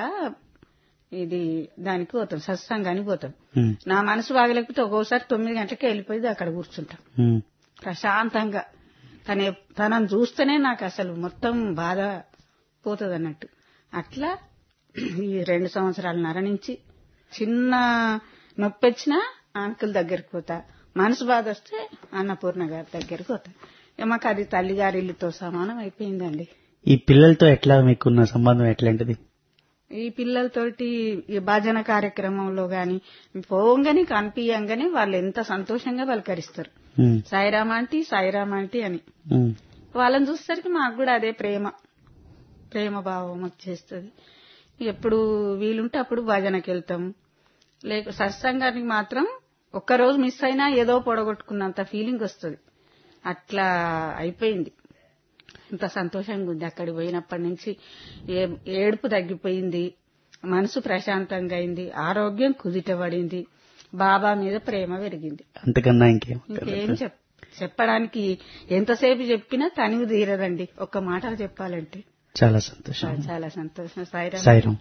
ఇది దానికి పోతాం సత్సంగానికి పోతాం ఉమ్, నా మనసు బాగలేకపోతే ఒక్కోసారి తొమ్మిది గంటలకే వెళ్ళిపోయి అక్కడ కూర్చుంటాం ఉమ్, ప్రశాంతంగా తన తనను చూస్తేనే నాకు అసలు మొత్తం బాధ పోతుంది అన్నట్టు అట్లా ఈ రెండు సంవత్సరాలన్నర నుంచి చిన్న నొప్పి వచ్చినా అంకుల్ దగ్గరికి పోతా మనసు బాధ వస్తే అన్నపూర్ణ గారి దగ్గరికి పోతా ఇక మాకు అది తల్లిగారి ఇల్లుతో సమానం అయిపోయిందండి ఈ పిల్లలతో ఎట్లా మీకున్న సంబంధం ఎట్లాంటిది ఈ పిల్లలతోటి ఈ భజన కార్యక్రమంలో గాని పోంగానే కనిపించగానే వాళ్ళు ఎంత సంతోషంగా పలకరిస్తారు ఉమ్, సాయిరామ్ ఆంటీ సాయిరామ్ ఆంటీ అని ఉమ్, వాళ్ళని చూసేసరికి మాకు కూడా అదే ప్రేమ ప్రేమ భావం వచ్చేస్తుంది ఎప్పుడు వీలుంటే అప్పుడు భజనకి వెళ్తాం లేక సత్సంగానికి మాత్రం ఒక్కరోజు మిస్ అయినా ఏదో పొడగొట్టుకున్నంత ఫీలింగ్ వస్తుంది అట్లా అయిపోయింది ఇంత సంతోషంగా ఉంది అక్కడికి పోయినప్పటి నుంచి ఏ- ఏడుపు తగ్గిపోయింది మనసు ప్రశాంతంగా అయింది ఆరోగ్యం కుదిటబడింది బాబా మీద ప్రేమ పెరిగింది అంతకన్నా ఇంకేం ఇంకేం చెప్ చెప్పడానికి ఎంతసేపు చెప్పినా తనివి తీరదండి ఒక్క మాటలు చెప్పాలంటే చాలా సంతోషం చాలా సంతోషం సాయిరామ్ సాయిరాం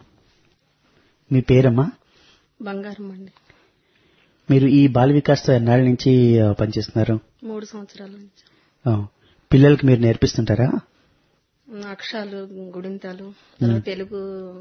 మీ పేరమ్మా బంగారం అండి మీరు ఈ బాల వికాస్తో ఎన్నాళ్ళ నుంచి ఆ, పనిచేస్తున్నారు మూడు సంవత్సరాల నుంచి ఆ, పిల్లలకి మీరు నేర్పిస్తుంటారా అక్షరాలు గుడింతాలు తర్వాత తెలుగు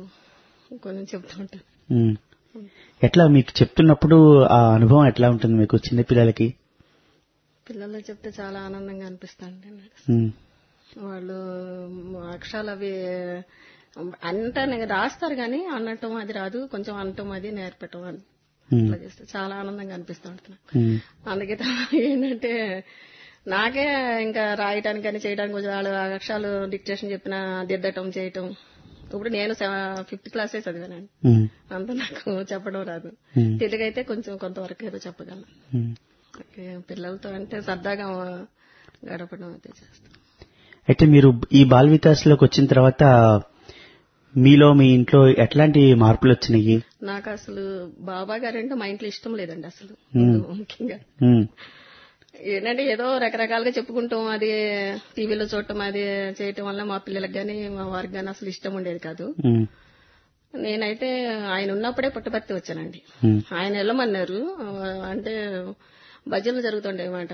కొన్ని చెప్తూ ఉంటాను ఉమ్. ఎట్లా మీకు చెప్తున్నప్పుడు ఆ అనుభవం ఎట్లా ఉంటుంది మీకు చిన్న పిల్లలకి పిల్లలు చెప్తే చాలా ఆనందంగా అనిపిస్తుంది నాకు ఉమ్, వాళ్ళు అక్షరాలు అవి అంతా నేను రాస్తారు కానీ అనటం అది రాదు కొంచెం అనటం అది నేర్పటం అని ఉమ్, అట్లా చేస్తే చాలా ఆనందంగా అనిపిస్తూ ఉంటుంది ఉమ్, అందుకే తా- ఏంటంటే నాకే ఇంకా రాయటానికి కానీ చేయడానికి కొంచెం వాళ్ళు అక్షరాలు డిక్టేషన్ చెప్పిన దిద్దటం చేయటం ఇప్పుడు నేను ఫిఫ్త్ క్లాసే చదివానండి ఉమ్, అంత నాకు చెప్పడం రాదు ఉమ్, తెలుగైతే కొంచెం కొంతవరకు ఏదో చెప్పగలను ఉమ్. ఓకే, పిల్లలతో అంటే సరదాగా గడపడం అయితే చేస్తాం అయితే మీరు ఈ బాల్ వికాస్ లోకి వచ్చిన తర్వాత మీలో మీ ఇంట్లో ఎట్లాంటి మార్పులు వచ్చినాయి నాకు అసలు బాబా గారంటే మా ఇంట్లో ఇష్టం లేదండి అసలు మ్మ్. ముఖ్యంగా ఉమ్, ఏంటంటే ఏదో రకరకాలుగా చెప్పుకుంటాం అది టీవీలో చూడటం అది చేయటం వల్ల మా పిల్లలకు గానీ మా వారికి గానీ అసలు ఇష్టం ఉండేది కాదు ఉమ్, నేనైతే ఆయన ఉన్నప్పుడే పుట్టపర్తి వచ్చానండి ఉమ్, ఆయన వెళ్ళమన్నారు ఆ, అంటే భజనలు జరుగుతుండే మాట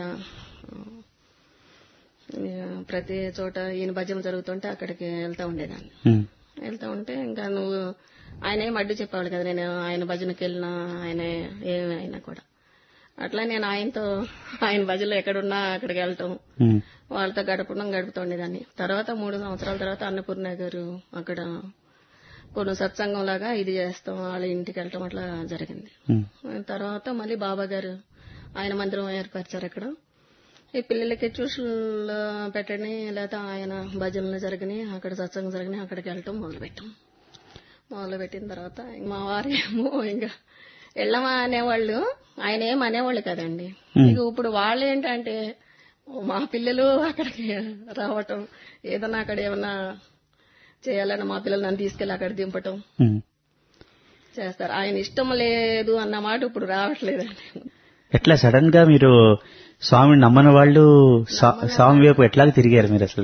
ప్రతి చోట ఈయన భజనలు జరుగుతుంటే అక్కడికి వెళ్తా ఉండేదాన్ని ఉమ్, వెళ్తా ఉంటే ఇంకా నువ్వు ఆయన ఏం అడ్డు చెప్పేవాళ్ళు కదా నేను ఆయన భజనకి వెళ్ళినా ఆయన ఏమి అయినా కూడా అట్లా నేను ఆయనతో ఆయన భజనలో ఎక్కడున్నా అక్కడికి వెళ్ళటం ఉమ్, వాళ్ళతో గడపడం గడుపుతూ ఉండేదాన్ని తర్వాత మూడు సంవత్సరాల తర్వాత అన్నపూర్ణ గారు అక్కడ కొన్ని సత్సంగం లాగా ఇది చేస్తాం వాళ్ళ ఇంటికి వెళ్ళటం అట్లా జరిగింది ఉమ్, తర్వాత మళ్ళీ బాబా గారు ఆయన మందిరం ఏర్పరిచారు అక్కడ ఈ పిల్లలకి ట్యూషన్లు పెట్టని లేకపోతే ఆయన భజనలు జరిగినాయి అక్కడ సత్సంగం జరిగినాయి అక్కడికి వెళ్ళటం మొదలుపెట్టాం మొదలు పెట్టిన తర్వాత ఇంక మా వారు ఏమో ఇంకా వెళ్ళమా అనేవాళ్ళు ఆయన ఏం అనేవాళ్ళు కదండి ఇక ఇప్పుడు వాళ్ళు ఏంటంటే మా పిల్లలు అక్కడికి రావటం ఏదన్నా అక్కడ ఏమన్నా చేయాలని మా పిల్లలు నన్ను తీసుకెళ్లి అక్కడ దింపటం ఉమ్. చేస్తారు ఆయన ఇష్టం లేదు అన్న మాట ఇప్పుడు రావట్లేదండి ఎట్లా సడన్ గా మీరు స్వామిని నమ్మని వాళ్ళు స్వా- స్వామి వైపు ఎట్లాగ తిరిగారు మీరు అసలు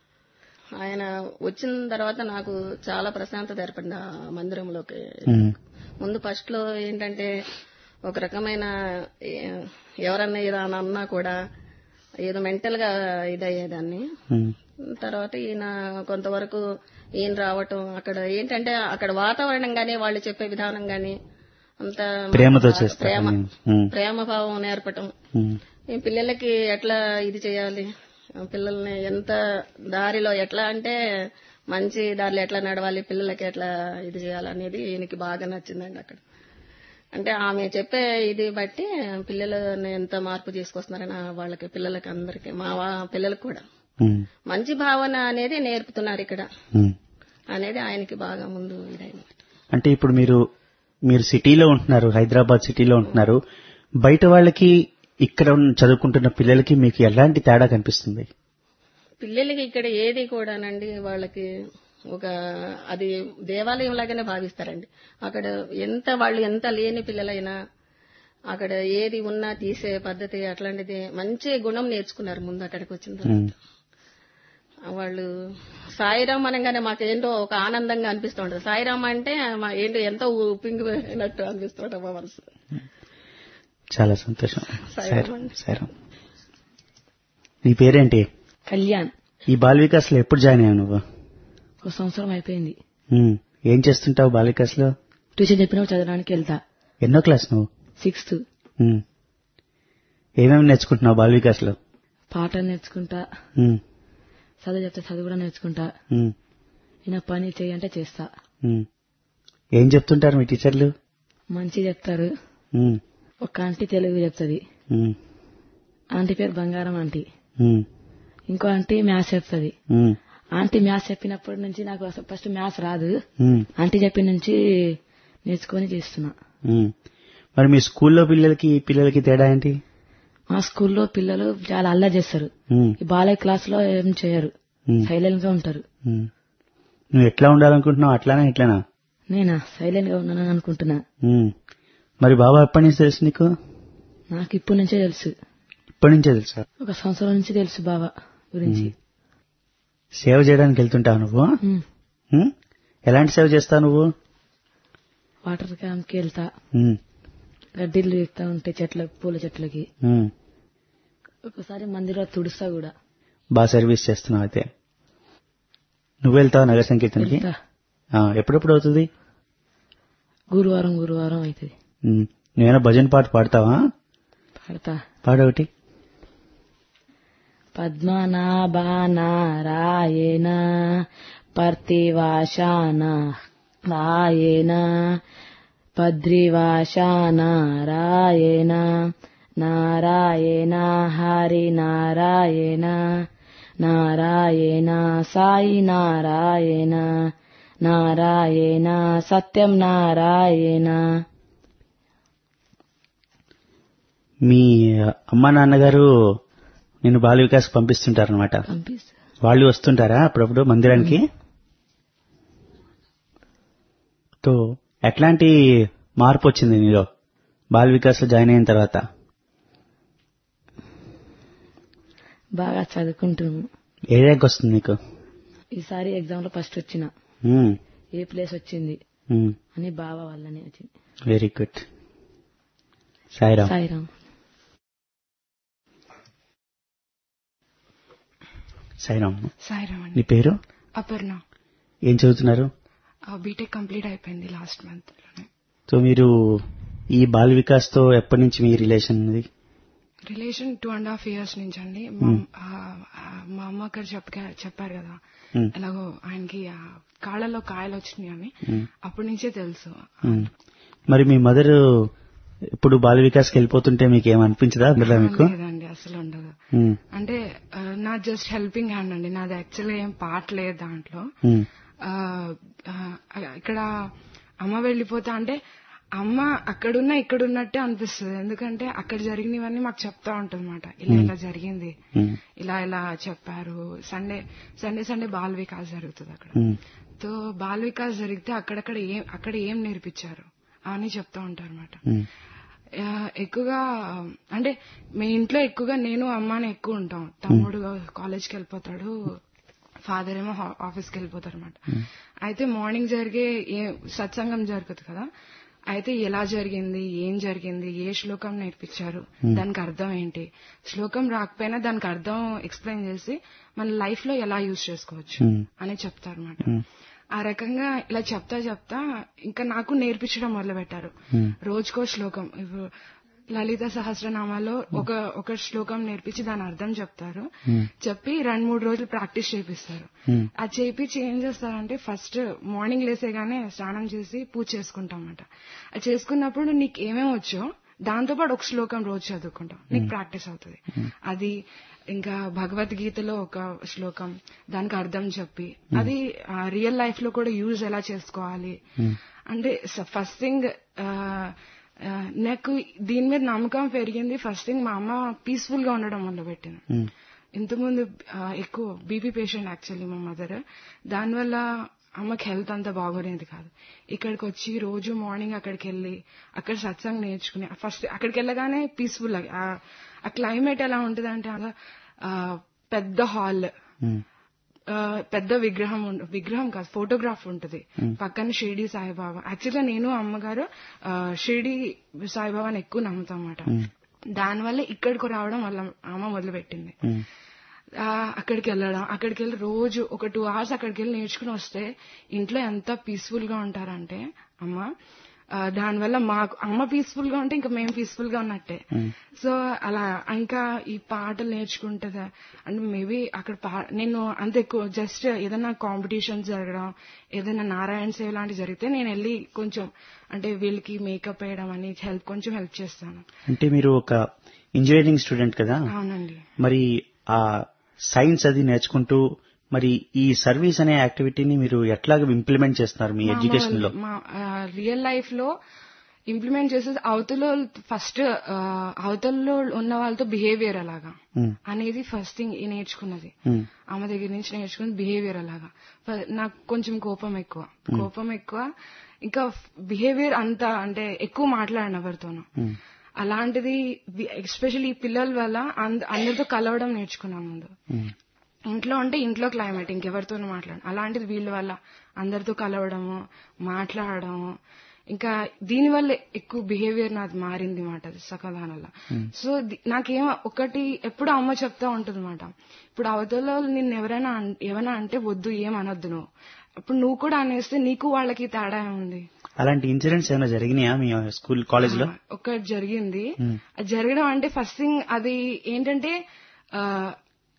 ఆయన వచ్చిన తర్వాత నాకు చాలా ప్రశాంతత ఏర్పడింది ఆ మందిరంలోకి ఉమ్, ముందు ఫస్ట్ లో ఏంటంటే ఒక రకమైన ఏ- ఎవరన్నా ఏదో అని అన్నా కూడా ఏదో మెంటల్ గా ఇదయ్యేదాన్ని ఉమ్, తర్వాత ఈయన కొంతవరకు ఈయన రావటం అక్కడ ఏంటంటే అక్కడ వాతావరణం గానీ వాళ్ళు చెప్పే విధానం గానీ అంత ప్రేమతో చేస్తారు ప్రేమ ఉమ్, ప్రేమ భావం నేర్పటం ఉమ్, ఈ పిల్లలకి ఎట్లా ఇది చేయాలి ఆ పిల్లల్ని ఎంత దారిలో ఎట్లా అంటే మంచి దారిలో ఎట్లా నడవాలి పిల్లలకి ఎట్లా ఇది చేయాలి అనేది ఈయనకి బాగా నచ్చిందండి అక్కడ అంటే ఆమె చెప్పే ఇది బట్టి పిల్లలని ఎంత మార్పు తీసుకొస్తున్నారని ఆ వాళ్ళకి పిల్లలకి అందరికి మా వా- పిల్లలకు కూడా ఉమ్, మంచి భావన అనేది నేర్పుతున్నారు ఇక్కడ ఉమ్. అనేది ఆయనకి బాగా ముందు ఇదైంది అంటే ఇప్పుడు మీరు మీరు సిటీలో ఉంటున్నారు హైదరాబాద్ సిటీలో ఉంటున్నారు బయట వాళ్ళకి ఇక్కడ ఉన్న- చదువుకుంటున్న పిల్లలకి మీకు ఎలాంటి తేడా కనిపిస్తుంది పిల్లలకి ఇక్కడ ఏది కూడానండి వాళ్ళకి ఒక అది దేవాలయం లాగానే భావిస్తారండి అక్కడ ఎంత వాళ్ళు ఎంత లేని పిల్లలైనా అక్కడ ఏది ఉన్నా తీసే పద్ధతి అట్లాంటిది మంచి గుణం నేర్చుకున్నారు ముందు అక్కడికి వచ్చిన తర్వాత ఉమ్, వాళ్ళు సాయిరామ్ అనగానే మాకేంటో ఒక ఆనందంగా అనిపిస్తూ ఉంటుంది సాయిరామ్ అంటే మా ఏంటో ఎంతో ఉప్పింగిపోయినట్టు అనిపిస్తుంటాం మా మనసు చాలా సంతోషం సాయిరామ్ సరే అండి. సరే నీ పేరేంటి కళ్యాణ్ ఈ బాల్ వికాస్ లో ఎప్పుడు జాయిన్ అయ్యావు నువ్వు ఒక సంవత్సరం అయిపోయింది ఉమ్, ఏం చేస్తుంటావు బాల్ వికాస్ లో ట్యూషన్ చెప్పినప్పుడు చదవడానికి వెళ్తా ఎన్నో క్లాస్ నువ్వు సిక్స్త్ ఉమ్. ఏమేమి నేర్చుకుంటున్నావు బాల్ వికాస్ లో పాటలు నేర్చుకుంటా ఉమ్, చదువు చెప్తే చదువు కూడా నేర్చుకుంటా ఉమ్, ఈయన పని చేయంటే చేస్తా ఉమ్. ఏం చెప్తుంటారు మీ టీచర్లు మంచి చెప్తారు ఉమ్, ఒక ఆంటీ తెలుగు చెప్తుంది ఉమ్, ఆంటీ పేరు బంగారం ఆంటీ ఉమ్, ఇంకో ఆంటీ మ్యాథ్స్ చెప్తుంది ఉమ్, ఆంటీ మ్యాథ్స్ చెప్పినప్పటి నుంచి నాకు అసలు ఫస్ట్ మ్యాథ్స్ రాదు ఉమ్, ఆంటీ చెప్పిన నుంచి నేర్చుకొని చేస్తున్నా ఉమ్. మరి మీ స్కూల్లో పిల్లలకి పిల్లలకి తేడా ఏంటి మా స్కూల్లో పిల్లలు చాలా అల్లరి చేస్తారు ఉమ్, ఈ బాలయ్య క్లాస్ లో ఏం చేయరు ఉమ్, సైలెంట్ గా ఉంటారు ఉమ్. నువ్వు ఎట్లా ఉండాలనుకుంటున్నావు అట్లానా ఇట్లానా నేనా సైలెంట్ గా ఉన్నానని అనుకుంటున్నా ఉమ్. మరి బాబా ఎప్పటి నుంచి తెలుసు నీకు నాకు ఇప్పటి నుంచే తెలుసు ఇప్పటి నుంచే తెలుసా ఒక సంవత్సరం నుంచి తెలుసు బాబా గురించి సేవ చేయడానికి వెళ్తుంటావు నువ్వు ఉమ్. ఉమ్? ఎలాంటి సేవ చేస్తావు నువ్వు వాటర్ క్యాంప్ కి వెళ్తా ఉమ్, గడ్డిలు ఇస్తా ఉంటే చెట్ల పూల చెట్లకి ఉమ్. ఒకసారి మందిలో తుడుస్తా కూడా బాగా సర్వీస్ చేస్తున్నావు అయితే నువ్వు వెళ్తావు నగర సంకీర్తనకి వెళ్తా ఆ, ఎప్పుడెప్పుడు అవుతుంది గురువారం గురువారం అవుతుంది ఉమ్. నువ్వేనా భజన పాట పాడతావా పాడతా పాడొకటి పద్మనాభానారాయణ పర్తివాశానారాయణ పద్రివాశానారాయణ నారాయణ హరి నారాయణ నారాయణ సాయి నారాయణ నారాయణ సత్యం నారాయణ మీ అమ్మ నాన్నగారు నేను బాల వికాస్ పంపిస్తుంటారనమాట పంపిస్తా వాళ్ళు వస్తుంటారా అప్పుడప్పుడు మందిరానికి తో ఎట్లాంటి మార్పు వచ్చింది నీలో బాల వికాస్ లో జాయిన్ అయిన తర్వాత బాగా చదువుకుంటున్నాను ఏ ర్యాంక్ వస్తుంది నీకు ఈసారి ఎగ్జామ్ లో ఫస్ట్ వచ్చిన మ్మ్. ఏ ప్లేస్ వచ్చింది మ్మ్. అని బావ వల్లనే వచ్చింది వెరీ గుడ్ సాయిరామ్ సాయిరామ్ సాయిరామ్ సాయిరామ్ నీ అండి పేరు అపర్ణ ఏం చదువుతున్నారు బీటెక్ కంప్లీట్ అయిపోయింది లాస్ట్ మంత్ లోనే సో మీరు ఈ బాల్ వికాస్ తో ఎప్పటి నుంచి మీ రిలేషన్ ఉంది relation two and half years నుంచి అండి మా ఆ, ఆ, మా అమ్మ గారు చెప్ప చెప్పారు కదా మ్మ్. ఎలాగో ఆయనకి ఆ కాళ్ళలో కాయలు వచ్చినాయి అని మ్మ్. అప్పటి నుంచే తెలుసు మ్మ్. మరి మీ మదర్ ఇప్పుడు బాల వికాస్కి వెళ్ళిపోతుంటే మీకు ఏమనిపించదా అందులో మీకు లేదండి అసలు ఉండదు మ్మ్. అంటే ఆ, నా జస్ట్ హెల్పింగ్ హ్యాండ్ అండి నాది యాక్చువల్గా ఏం పార్ట్ లేదు దాంట్లో మ్మ్. ఆ, ఆ, ఇక్కడ అమ్మ వెళ్ళిపోతా అంటే అమ్మ అక్కడున్నా ఇక్కడున్నట్టే అనిపిస్తుంది ఎందుకంటే అక్కడ జరిగినవన్నీ మాకు చెప్తా ఉంటుంది అనమాట ఇలా ఇలా జరిగింది మ్మ్. ఇలా ఇలా చెప్పారు Sunday Sunday Sunday Bal Vikas జరుగుతుంది అక్కడ మ్మ్. తో బాల్ వికాస్ జరిగితే అక్కడక్కడ ఏం అక్కడ ఏం నేర్పించారు అని చెప్తా ఉంటారు అనమాట మ్మ్. ఎక్కువగా అంటే మీ ఇంట్లో ఎక్కువగా నేను అమ్మాని ఎక్కువ ఉంటాం తమ్ముడు కాలేజ్కి వెళ్ళిపోతాడు ఫాదర్ ఏమో హా- ఆఫీస్కి వెళ్ళిపోతారు అనమాట అయితే మార్నింగ్ జరిగే ఏ సత్సంగం జరుగుతుంది కదా అయితే ఎలా జరిగింది ఏం జరిగింది ఏ శ్లోకం నేర్పించారు దానికి అర్థం ఏంటి శ్లోకం రాకపోయినా దానికి అర్థం ఎక్స్ప్లెయిన్ చేసి మన లైఫ్ లో ఎలా యూజ్ చేసుకోవచ్చు మ్మ్. అని చెప్తారన్నమాట ఆ రకంగా ఇలా చెప్తా చెప్తా ఇంకా నాకు నేర్పించడం మొదలు పెట్టారు మ్మ్. రోజుకో శ్లోకం ఇప్పుడు లలిత సహస్రనామాలో ఒక ఒక శ్లోకం నేర్పించి దాని అర్థం చెప్తారు చెప్పి రెండు మూడు రోజులు ప్రాక్టీస్ చేపిస్తారు మ్మ్. అది చేపించి ఏం చేస్తారంటే ఫస్ట్ మార్నింగ్ లేసేగానే స్నానం చేసి పూజ చేసుకుంటామట అది చేసుకున్నప్పుడు నీకు ఏమేమి వచ్చో దాంతో పాటు ఒక శ్లోకం రోజు చదువుకుంటాం నీకు ప్రాక్టీస్ అవుతుంది అది ఇంకా భగవద్గీతలో ఒక శ్లోకం దానికి అర్థం చెప్పి అది రియల్ లైఫ్ లో కూడా యూజ్ ఎలా చేసుకోవాలి అంటే ఫస్ట్ థింగ్ నాకు దీని మీద నమ్మకం పెరిగింది ఫస్ట్ థింగ్ మా అమ్మ పీస్ఫుల్ గా ఉండడం మొదలు పెట్టింది మ్మ్. ఇంతకుముందు ఆ, ఎక్కువ బీపీ పేషెంట్ యాక్చువల్లీ మా మదర్ దానివల్ల అమ్మకి హెల్త్ అంతా బాగోలేదు కాదు ఇక్కడికి వచ్చి రోజు మార్నింగ్ అక్కడికి వెళ్ళి అక్కడ సత్సంగ్ నేర్చుకుని ఫస్ట్ అక్కడికి వెళ్ళగానే పీస్ఫుల్ ఆ క్లైమేట్ ఎలా ఉంటుంది అంటే పెద్ద హాల్ మ్మ్. ఆ, పెద్ద విగ్రహం ఉండ- విగ్రహం కాదు ఫోటోగ్రాఫ్ ఉంటుంది పక్కన షిరిడి సాయిబాబా యాక్చువల్గా నేను అమ్మగారు ఆ, షిరిడి సాయిబాబాని ఎక్కువ నమ్ముతాం అన్నమాట దానివల్ల ఇక్కడికి రావడం వల్ల అమ్మ మొదలు పెట్టింది మ్మ్. ఆ, అక్కడికి వెళ్ళడం అక్కడికి వెళ్ళి రోజు ఒక టూ అవర్స్ అక్కడికి వెళ్ళి నేర్చుకుని వస్తే ఇంట్లో ఎంత పీస్ఫుల్ గా ఉంటారంటే అమ్మ ఆ, దానివల్ల మాకు అమ్మ పీస్ఫుల్ గా ఉంటే ఇంకా మేము పీస్ఫుల్ గా ఉన్నట్టే సో అలా ఇంకా ఈ పాటలు నేర్చుకుంటుందా అంటే మేబీ అక్కడ పా- నేను అంత ఎక్కువ జస్ట్ ఏదైనా కాంపిటీషన్స్ జరగడం ఏదైనా నారాయణ సేవ లాంటివి జరిగితే నేను వెళ్ళి కొంచెం అంటే వీళ్ళకి మేకప్ వేయడం అని హెల్ప్ కొంచెం హెల్ప్ చేస్తాను అంటే మీరు ఒక ఇంజనీరింగ్ స్టూడెంట్ కదా అవునండి మరి ఆ సైన్స్ అది నేర్చుకుంటూ మరి ఈ సర్వీస్ అనే యాక్టివిటీని మీరు ఎట్లాగ ఇంప్లిమెంట్ చేస్తున్నారు మీ మా ఎడ్యుకేషన్ లో మా రియల్ లైఫ్ లో ఇంప్లిమెంట్ చేసేది అవతల ఫస్ట్ అవతలలో ఉన్న వాళ్ళతో బిహేవియర్ అలాగా మ్మ్. అనేది ఫస్ట్ థింగ్ నేర్చుకున్నది మ్మ్. ఆమె దగ్గర నుంచి నేర్చుకున్నది బిహేవియర్ అలాగా ఫ- నాకు కొంచెం కోపం ఎక్కువ కోపం ఎక్కువ ఇంకా బిహేవియర్ అంత అంటే ఎక్కువ మాట్లాడిన ఎవరితోనూ మ్మ్. అలాంటిది ఎస్పెషల్లీ ఈ పిల్లల వల్ల అంద- అందరితో కలవడం నేర్చుకున్నాం ముందు మ్మ్. ఇంట్లో అంటే ఇంట్లో క్లైమేట్ ఇంకెవరితోనూ మాట్లాడడం అలాంటిది వీళ్ళ వల్ల అందరితో కలవడము మాట్లాడడము ఇంకా దీని వల్ల ఎక్కువ బిహేవియర్ నాది మారింది మాట సకదాని వల్ల సో ది- నాకేం ఒకటి ఎప్పుడు అమ్మ చెప్తా ఉంటుంది మాట ఇప్పుడు అవతల నిన్ను ఎవరైనా అన్- ఏమైనా అంటే వద్దు ఏం అనొద్దు నువ్వు అప్పుడు నువ్వు కూడా అనేస్తే నీకు వాళ్ళకి తేడా ఉంది అలాంటి ఇన్సిడెంట్స్ ఏమైనా జరిగినాయా మీ స్కూల్ కాలేజ్ లో ఒకటి జరిగింది అది జరగడం అంటే ఫస్ట్ థింగ్ అది ఏంటంటే ఆ,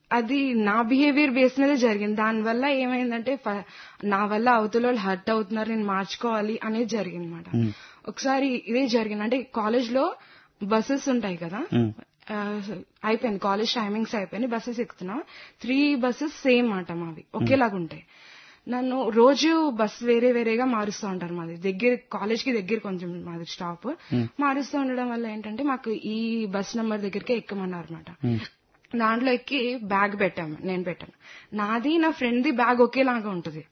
అది నా బిహేవియర్ బేస్ మీద జరిగింది దానివల్ల ఏమైందంటే ఫ- నా వల్ల అవతల వాళ్ళు హర్ట్ అవుతున్నారు నేను మార్చుకోవాలి అనేది జరిగింది అనమాట ఒకసారి ఇదే జరిగింది అంటే కాలేజ్ లో బస్సెస్ ఉంటాయి కదా ఆ, అయిపోయింది కాలేజ్ టైమింగ్స్ అయిపోయింది బస్సెస్ ఎక్కుతున్నా త్రీ బస్సెస్ సేమ్ మాట మావి ఒకేలాగా ఉంటాయి నన్ను రోజు బస్ వేరే వేరేగా మారుస్తూ ఉంటారు మాది దగ్గర కాలేజ్ కి దగ్గర కొంచెం మాది స్టాప్ మారుస్తూ ఉండడం వల్ల ఏంటంటే మాకు ఈ బస్ నెంబర్ దగ్గరికే ఎక్కమన్నారు అనమాట దాంట్లో ఎక్కి బ్యాగ్ పెట్టాము నేను పెట్టాను నాది నా ఫ్రెండ్ ది బ్యాగ్ ఒకేలాగా ఉంటుంది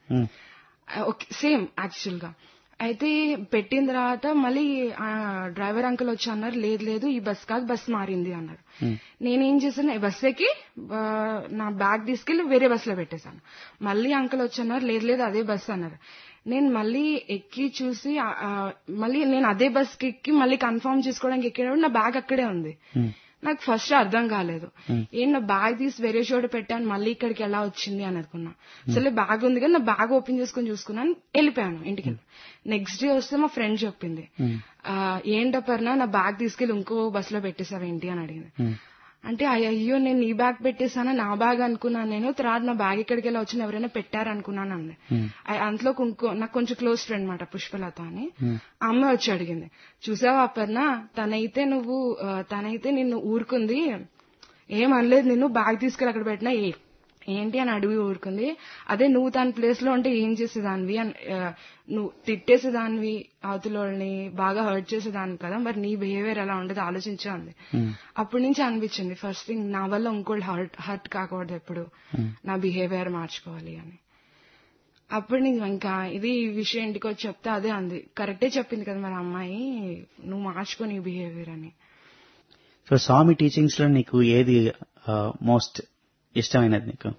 సేమ్ యాక్చువల్ గా అయితే పెట్టిన తర్వాత మళ్ళీ ఆ డ్రైవర్ అంకుల్ వచ్చి అన్నారు లేదు లేదు ఈ బస్ కాదు బస్ మారింది అన్నారు నేనేం చేశాను ఈ బస్ ఎక్కి ఆ, నా బ్యాగ్ తీసుకెళ్లి వేరే బస్ లో పెట్టేశాను మళ్ళీ అంకుల్ వచ్చి అన్నారు లేదు లేదు అదే బస్ అన్నారు నేను మళ్ళీ ఎక్కి చూసి ఆ, ఆ, మళ్ళీ నేను అదే బస్ కి ఎక్కి మళ్ళీ కన్ఫర్మ్ చేసుకోవడానికి ఎక్కేటప్పుడు నా బ్యాగ్ అక్కడే ఉంది నాకు ఫస్ట్ అర్థం కాలేదు ఏం నా బ్యాగ్ తీసి వేరే చోట పెట్టాను మళ్ళీ ఇక్కడికి ఎలా వచ్చింది అని అనుకున్నా అసలు బ్యాగ్ ఉంది కానీ నా బ్యాగ్ ఓపెన్ చేసుకుని చూసుకున్నాను వెళ్ళిపోయాను ఇంటికి నెక్స్ట్ డే వస్తే మా ఫ్రెండ్ చెప్పింది ఆ, ఏంటపర్నా నా బ్యాగ్ తీసుకెళ్లి ఇంకో బస్ లో పెట్టేసావేంటి అని అడిగింది అంటే అయ్య- అయ్యో నేను నీ బ్యాగ్ పెట్టేసానా నా బ్యాగ్ అనుకున్నాను నేను తర్వాత నా బ్యాగ్ ఇక్కడికి వెళ్ళి వచ్చిన ఎవరైనా పెట్టారనుకున్నాను అంది ఆ- అంతలో ఇంకో నాకు కొంచెం క్లోజ్ ఫ్రెండ్ మాట పుష్పలత అని ఆ అమ్మాయి వచ్చి అడిగింది చూసావా అపర్ణ తనైతే నువ్వు ఆ, తనైతే నిన్ను ఊరుకుంది ఏం అనలేదు నిన్ను బ్యాగ్ తీసుకెళ్ళి అక్కడ పెట్టినా ఏ ఏంటి అని అడిగి ఊరుకుంది అదే నువ్వు తన ప్లేస్ లో ఉంటే ఏం చేసేదానివి అని ఆ, నువ్వు తిట్టేసేదానివి అవతలోళ్ళని బాగా హర్ట్ చేసేదాన్ని కదా మరి నీ బిహేవియర్ ఎలా ఉండదు ఆలోచించే ఉంది అప్పటి నుంచి అనిపించింది ఫస్ట్ థింగ్ నా వల్ల ఇంకోటి హర్ట్ హర్ట్ కాకూడదు ఎప్పుడు నా బిహేవియర్ మార్చుకోవాలి అని అప్పటి నుంచి ఇంకా ఇది ఈ విషయం ఇంటికి వచ్చి చెప్తే అదే అంది కరెక్టే చెప్పింది కదా మరి అమ్మాయి నువ్వు మార్చుకో నీ బిహేవియర్ అని సో స్వామి టీచింగ్స్ లో నీకు ఏది మోస్ట్ ఇష్టమైనది నీకు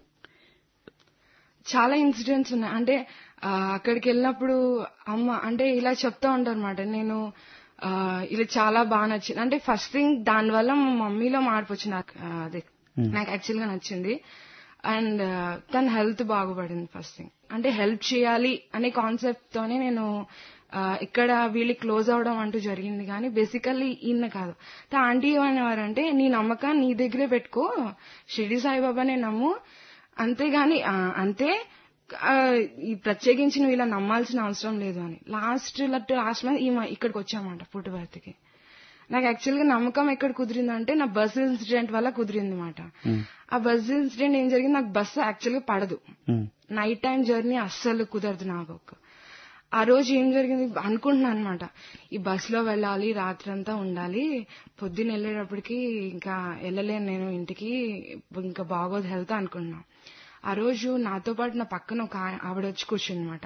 చాలా ఇన్సిడెంట్స్ ఉన్నాయి అంటే ఆ, అక్కడికి వెళ్ళినప్పుడు అమ్మ అంటే ఇలా చెప్తా ఉంటారు అనమాట నేను ఆ, ఇలా చాలా బాగా నచ్చింది అంటే ఫస్ట్ థింగ్ దానివల్ల మా మమ్మీలో మార్పు వచ్చింది నాకు ఆ, అదే నాకు యాక్చువల్ గా నచ్చింది అండ్ తన హెల్త్ బాగుపడింది ఫస్ట్ థింగ్ అంటే హెల్ప్ చేయాలి అనే కాన్సెప్ట్ తోనే నేను ఆ, ఇక్కడ వీళ్ళకి క్లోజ్ అవడం అంటూ జరిగింది కానీ బేసికల్లీ ఈయన కాదు తా ఆంటీ ఏమనేవారంటే నీ నమ్మకాన్ని నీ దగ్గరే పెట్టుకో షిరిడి సాయిబాబానే నమ్ము అంతేగాని ఆ, అంతే ఆ, ఈ ప్రత్యేకించి నువ్వు ఇలా నమ్మాల్సిన అవసరం లేదు అని లాస్ట్ లాస్ట్ మంత్ ఈ మ- ఇక్కడికి వచ్చామంట పుట్టుబర్తికి నాకు యాక్చువల్ గా నమ్మకం ఎక్కడ కుదిరిందంటే నా బస్ ఇన్సిడెంట్ వల్ల కుదిరింది అనమాట ఆ బస్ ఇన్సిడెంట్ ఏం జరిగింది నాకు బస్సు యాక్చువల్ గా పడదు నైట్ టైం జర్నీ అస్సలు కుదరదు నాకు ఆ రోజు ఏం జరిగింది అనుకుంటున్నాను అనమాట ఈ బస్ లో వెళ్ళాలి రాత్రంతా ఉండాలి పొద్దున్న వెళ్ళేటప్పటికి ఇంకా వెళ్ళలేను నేను ఇంటికి ఇంకా బాగోదు హెల్త్ అనుకున్నా ఆ రోజు నాతో పాటు నా పక్కన ఒక ఆ- ఆవిడ వచ్చి కూర్చుంది అనమాట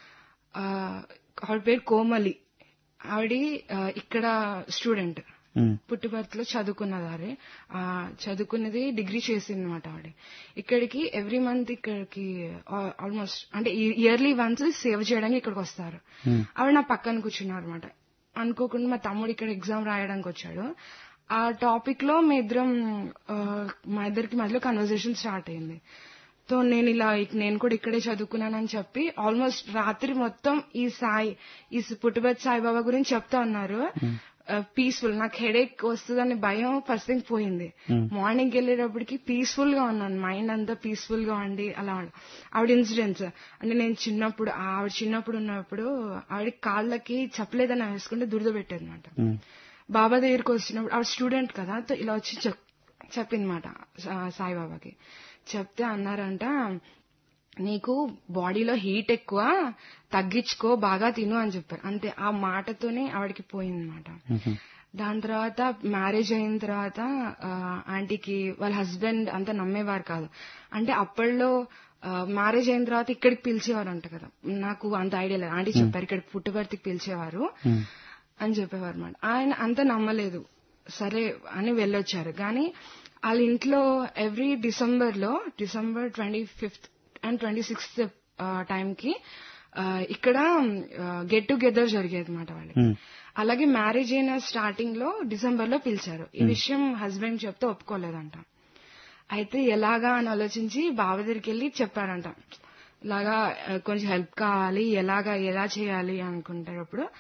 ఆవిడ పేరు కోమలి ఆవిడ ఆ, ఇక్కడ స్టూడెంట్ పుట్టుబర్తిలో చదువుకున్నదారే ఆ చదువుకున్నది డిగ్రీ చేసింది అనమాట ఆవిడ ఇక్కడికి ఎవ్రీ మంత్ ఇక్కడికి ఆల్మోస్ట్ అంటే ఇయర్లీ వన్స్ సేవ్ చేయడానికి ఇక్కడికి వస్తారు ఆవిడ నా పక్కన కూర్చున్నారు అనమాట అనుకోకుండా మా తమ్ముడు ఇక్కడ ఎగ్జామ్ రాయడానికి వచ్చాడు ఆ టాపిక్ లో మీ ఇద్దరం ఆ, మా ఇద్దరికి మధ్యలో కన్వర్జేషన్ స్టార్ట్ అయింది సో నేను ఇలా ఇక్- నేను కూడా ఇక్కడే చదువుకున్నానని చెప్పి ఆల్మోస్ట్ రాత్రి మొత్తం ఈ సాయి ఈ పుట్టుబత్ సాయిబాబా గురించి చెప్తా ఉన్నారు పీస్ఫుల్ నాకు హెడేక్ వస్తుందని భయం ఫస్ట్ థింగ్ పోయింది మార్నింగ్ వెళ్ళేటప్పటికి పీస్ఫుల్ గా ఉన్నాను మైండ్ అంతా పీస్ఫుల్ గా ఉండి అలా ఉండి ఆవిడ ఇన్సిడెంట్స్ అంటే నేను చిన్నప్పుడు ఆవిడ చిన్నప్పుడు ఉన్నప్పుడు ఆవిడ కాళ్ళకి చెప్పలేదని వేసుకుంటే దురద పెట్టేది అనమాట బాబా దగ్గరికి వచ్చినప్పుడు ఆవిడ స్టూడెంట్ కదా తో ఇలా వచ్చి చెప్ చెప్పింది మాట సాయిబాబాకి చెప్తే అన్నారంట నీకు బాడీలో హీట్ ఎక్కువ తగ్గించుకో బాగా తిను అని చెప్పారు అంతే ఆ మాటతోనే ఆవిడకి పోయిందన్నమాట దాని తర్వాత మ్యారేజ్ అయిన తర్వాత ఆ, ఆంటీకి వాళ్ళ హస్బెండ్ అంత నమ్మేవారు కాదు అంటే అప్పట్లో మ్యారేజ్ అయిన తర్వాత ఇక్కడికి పిలిచేవారు అంట కదా నాకు అంత ఐడియా లేదు ఆంటీ చెప్పారు ఇక్కడ పుట్టుబర్తికి పిలిచేవారు అని చెప్పేవారు అనమాట ఆయన అంత నమ్మలేదు సరే అని వెళ్ళొచ్చారు కానీ వాళ్ళ ఇంట్లో ఎవ్రీ డిసెంబర్ లో December twenty fifth and twenty sixth టైంకి ఇక్కడ గెట్ టుగెదర్ జరిగేది అనమాట వాళ్ళకి అలాగే మ్యారేజ్ అయిన స్టార్టింగ్ లో డిసెంబర్ లో పిలిచారు ఈ విషయం హస్బెండ్ చెప్తే ఒప్పుకోలేదంట అయితే ఎలాగా అని ఆలోచించి బావ దగ్గరికి వెళ్ళి చెప్పారంట ఇలాగా ఆ, కొంచెం హెల్ప్ కావాలి ఎలాగా ఎలా చేయాలి అనుకుంటారప్పుడు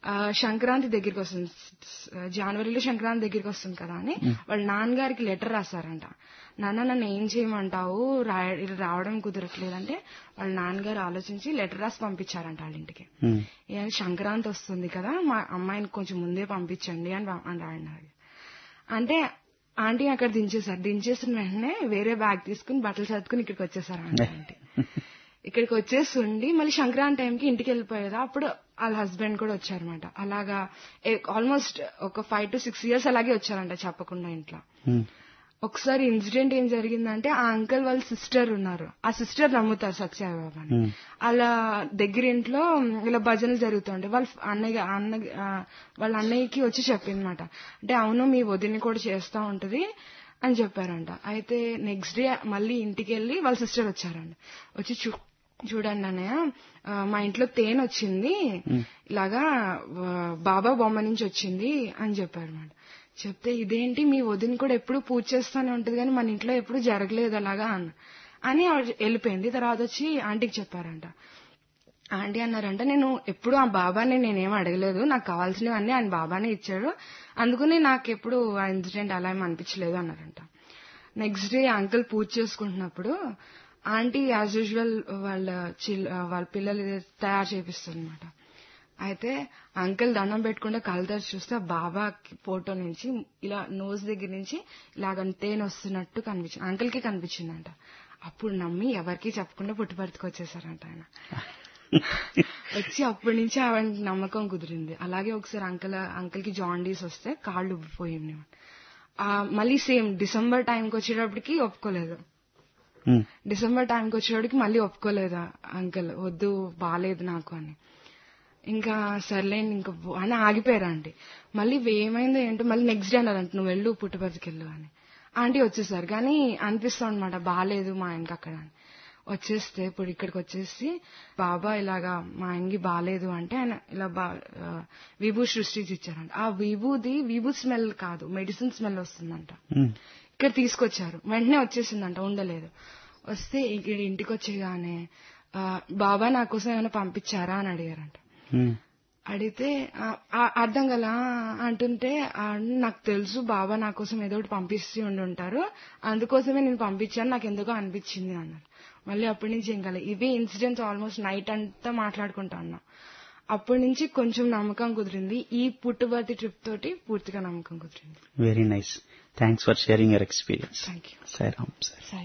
ఆ, సంక్రాంతి దగ్గరికి వస్తుంది స్- జనవరిలో సంక్రాంతి దగ్గరికి వస్తుంది కదా అని వాళ్ళ నాన్నగారికి లెటర్ రాశారంట నాన్న నన్ను ఏం చేయమంటావు రా- ఇలా రావడం కుదరట్లేదంటే వాళ్ళ నాన్నగారు ఆలోచించి లెటర్ రాసి పంపించారంట వాళ్ళ ఇంటికి ఉమ్, ఏ, సంక్రాంతి వస్తుంది కదా మా అమ్మాయిని కొంచెం ముందే పంపించండి అని పం- అని అన్నారు అంటే ఆంటీ అక్కడ దించేశారు దించేసిన వెంటనే వేరే బ్యాగ్ తీసుకుని బట్టలు సర్దుకుని ఇక్కడికి వచ్చేసారు ఆంటీ ఆంటీ ఇక్కడికి వచ్చేసి ఉండి మళ్ళీ సంక్రాంతి టైంకి ఇంటికి వెళ్ళిపోయేదా అప్పుడు వాళ్ళ హస్బెండ్ కూడా వచ్చారనమాట అలాగా ఆల్మోస్ట్ ఒక ఫైవ్ టు సిక్స్ ఇయర్స్ అలాగే వచ్చారంట చెప్పకుండా ఇంట్లో ఉమ్, ఒకసారి ఇన్సిడెంట్ ఏం జరిగిందంటే ఆ అంకుల్ వాళ్ళ సిస్టర్ ఉన్నారు ఆ సిస్టర్ నమ్ముతారు సత్యబాబు అని ఉమ్, అలా దగ్గర ఇంట్లో ఇలా భజనలు జరుగుతుంటాయి వాళ్ళ అన్నయ్య అన్న ఆ, వాళ్ళ అన్నయ్యకి వచ్చి చెప్పిందన్నమాట అంటే అవును మీ వదిని కూడా చేస్తా ఉంటది అని చెప్పారంట అయితే నెక్స్ట్ డే మళ్ళీ ఇంటికి వెళ్ళి వాళ్ళ సిస్టర్ వచ్చారంట వచ్చి చూ చూడండి అన్నయ్య ఆ, మా ఇంట్లో తేనె వచ్చింది ఇలాగా ఆ, బాబా బొమ్మ నుంచి వచ్చింది అని చెప్పారు అనమాట చెప్తే ఇదేంటి మీ వదిన కూడా ఎప్పుడు పూజ చేస్తానే ఉంటది కానీ మన ఇంట్లో ఎప్పుడు జరగలేదు అలాగా అన్న అని ఆవిడ వెళ్ళిపోయింది తర్వాత వచ్చి ఆంటీకి చెప్పారంట ఆంటీ అన్నారంట నేను ఎప్పుడు ఆ బాబాని నేనేం అడగలేదు నాకు కావాల్సినవన్నీ ఆయన బాబానే ఇచ్చాడు అందుకని నాకు ఎప్పుడు ఆ ఇన్సిడెంట్ అలా ఏం అనిపించలేదు అన్నారంట నెక్స్ట్ డే అంకుల్ పూజ చేసుకుంటున్నప్పుడు ఆంటీ యాజ్ యూజువల్ వాళ్ళ చిల్ వాళ్ళ పిల్లలు ఇది తయారు చేపిస్తుంది అనమాట అయితే అంకుల్ దండం పెట్టుకుంటే కళ్ళు తెరిచి చూస్తే ఆ బాబా ఫోటో నుంచి ఇలా నోస్ దగ్గర నుంచి ఇలాగ తేనె వస్తున్నట్టు కనిపించింది అంకుల్ కి కనిపించిందంట అప్పుడు నమ్మి ఎవరికి చెప్పకుండా పుట్టుబడికి వచ్చేసారంట ఆయన వచ్చి అప్పటి నుంచి ఆవిడకి నమ్మకం కుదిరింది అలాగే ఒకసారి అంకల్ అంకుల్ కి జాండీస్ వస్తే కాళ్ళు ఉబ్బిపోయింది ఆ, మళ్ళీ సేమ్ డిసెంబర్ టైంకి వచ్చేటప్పటికి ఒప్పుకోలేదు ఉమ్, డిసెంబర్ టైంకి వచ్చేటప్పటికి మళ్ళీ ఒప్పుకోలేదు అంకుల్ వద్దు బాగాలేదు నాకు అని ఇంకా సర్లేండి ఇంకా పో- అని ఆగిపోయారు ఆంటీ మళ్ళీ ఏమైందో ఏంటో మళ్ళీ నెక్స్ట్ డే అన్నారంట నువ్వు వెళ్ళు పుట్టుపతికి వెళ్ళు అని ఆంటీ వచ్చేసారు కానీ అనిపిస్తాం అనమాట బాగాలేదు మా ఆయనకి అక్కడ అని వచ్చేస్తే ఇప్పుడు ఇక్కడికి వచ్చేసి బాబా ఇలాగా మా ఆయనకి బాగాలేదు అంటే ఆయన ఇలా బా ఆ, విభూ సృష్టించి ఇచ్చారంట ఆ విభూది విభూ స్మెల్ కాదు మెడిసిన్ స్మెల్ వస్తుందంట ఉమ్, ఇక్కడ తీసుకొచ్చారు వెంటనే వచ్చేసిందంట ఉండలేదు వస్తే ఇక్కడ ఇంటికి వచ్చేగానే ఆ, బాబా నా కోసం ఏమైనా పంపించారా అని అడిగారంట ఉమ్, అడిగితే ఆ, ఆ, అర్థం గల అంటుంటే ఆ, నాకు తెలుసు బాబా నా కోసం ఏదో ఒకటి పంపిస్తూ ఉండి ఉంటారు అందుకోసమే నేను పంపించాను నాకు ఎందుకో అనిపించింది అన్నారు మళ్ళీ అప్పటి నుంచి ఏం కాలే ఇవే ఇన్సిడెంట్స్ ఆల్మోస్ట్ నైట్ అంతా మాట్లాడుకుంటా ఉన్నాం అప్పటి నుంచి కొంచెం నమ్మకం కుదిరింది ఈ పుట్టుబర్తి ట్రిప్ తోటి పూర్తిగా నమ్మకం కుదిరింది very nice thanks for sharing your experience thank you Sairam sir Sai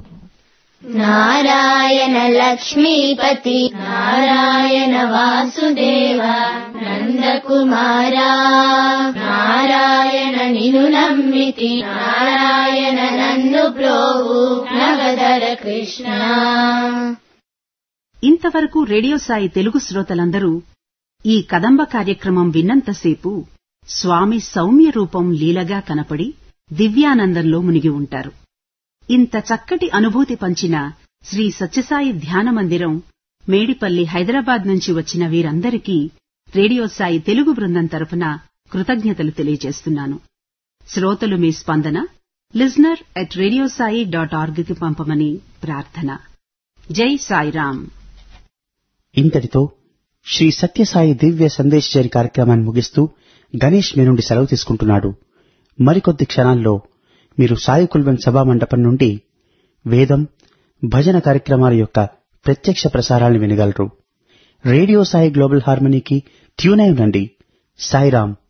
Narayana Lakshmipati Narayana Vasudeva Nandakumara Narayana నిను నమ్మితి నారాయణ నన్ను బ్రోవు నగదర కృష్ణ ఇంతవరకు రేడియో సాయి తెలుగు శ్రోతలందరూ ఈ కదంబ కార్యక్రమం విన్నంతసేపు స్వామి సౌమ్య రూపం లీలగా కనపడి దివ్యానందంలో మునిగి ఉంటారు ఇంత చక్కటి అనుభూతి పంచిన శ్రీ సత్యసాయి ధ్యాన మందిరం మేడిపల్లి హైదరాబాద్ నుంచి వచ్చిన వీరందరికీ రేడియో సాయి తెలుగు బృందం తరఫున కృతజ్ఞతలు తెలియజేస్తున్నాను శ్రోతలు మీ స్పందన listener at radiosai dot org కి పంపమని ప్రార్థన జై సాయిరామ్ ఇంతటితో శ్రీ సత్యసాయి దివ్య సందేశజరి కార్యక్రమాన్ని ముగిస్తూ గణేష్ మీ నుండి సెలవు తీసుకుంటున్నాడు మరికొద్ది క్షణాల్లో మీరు సాయి కుల్వెన్ సభా మండపం నుండి వేదం భజన కార్యక్రమాల యొక్క ప్రత్యక్ష ప్రసారాలను వినగలరు రేడియో సాయి గ్లోబల్ హార్మనీకి ట్యూన్ అయి ఉండండి సాయిరామ్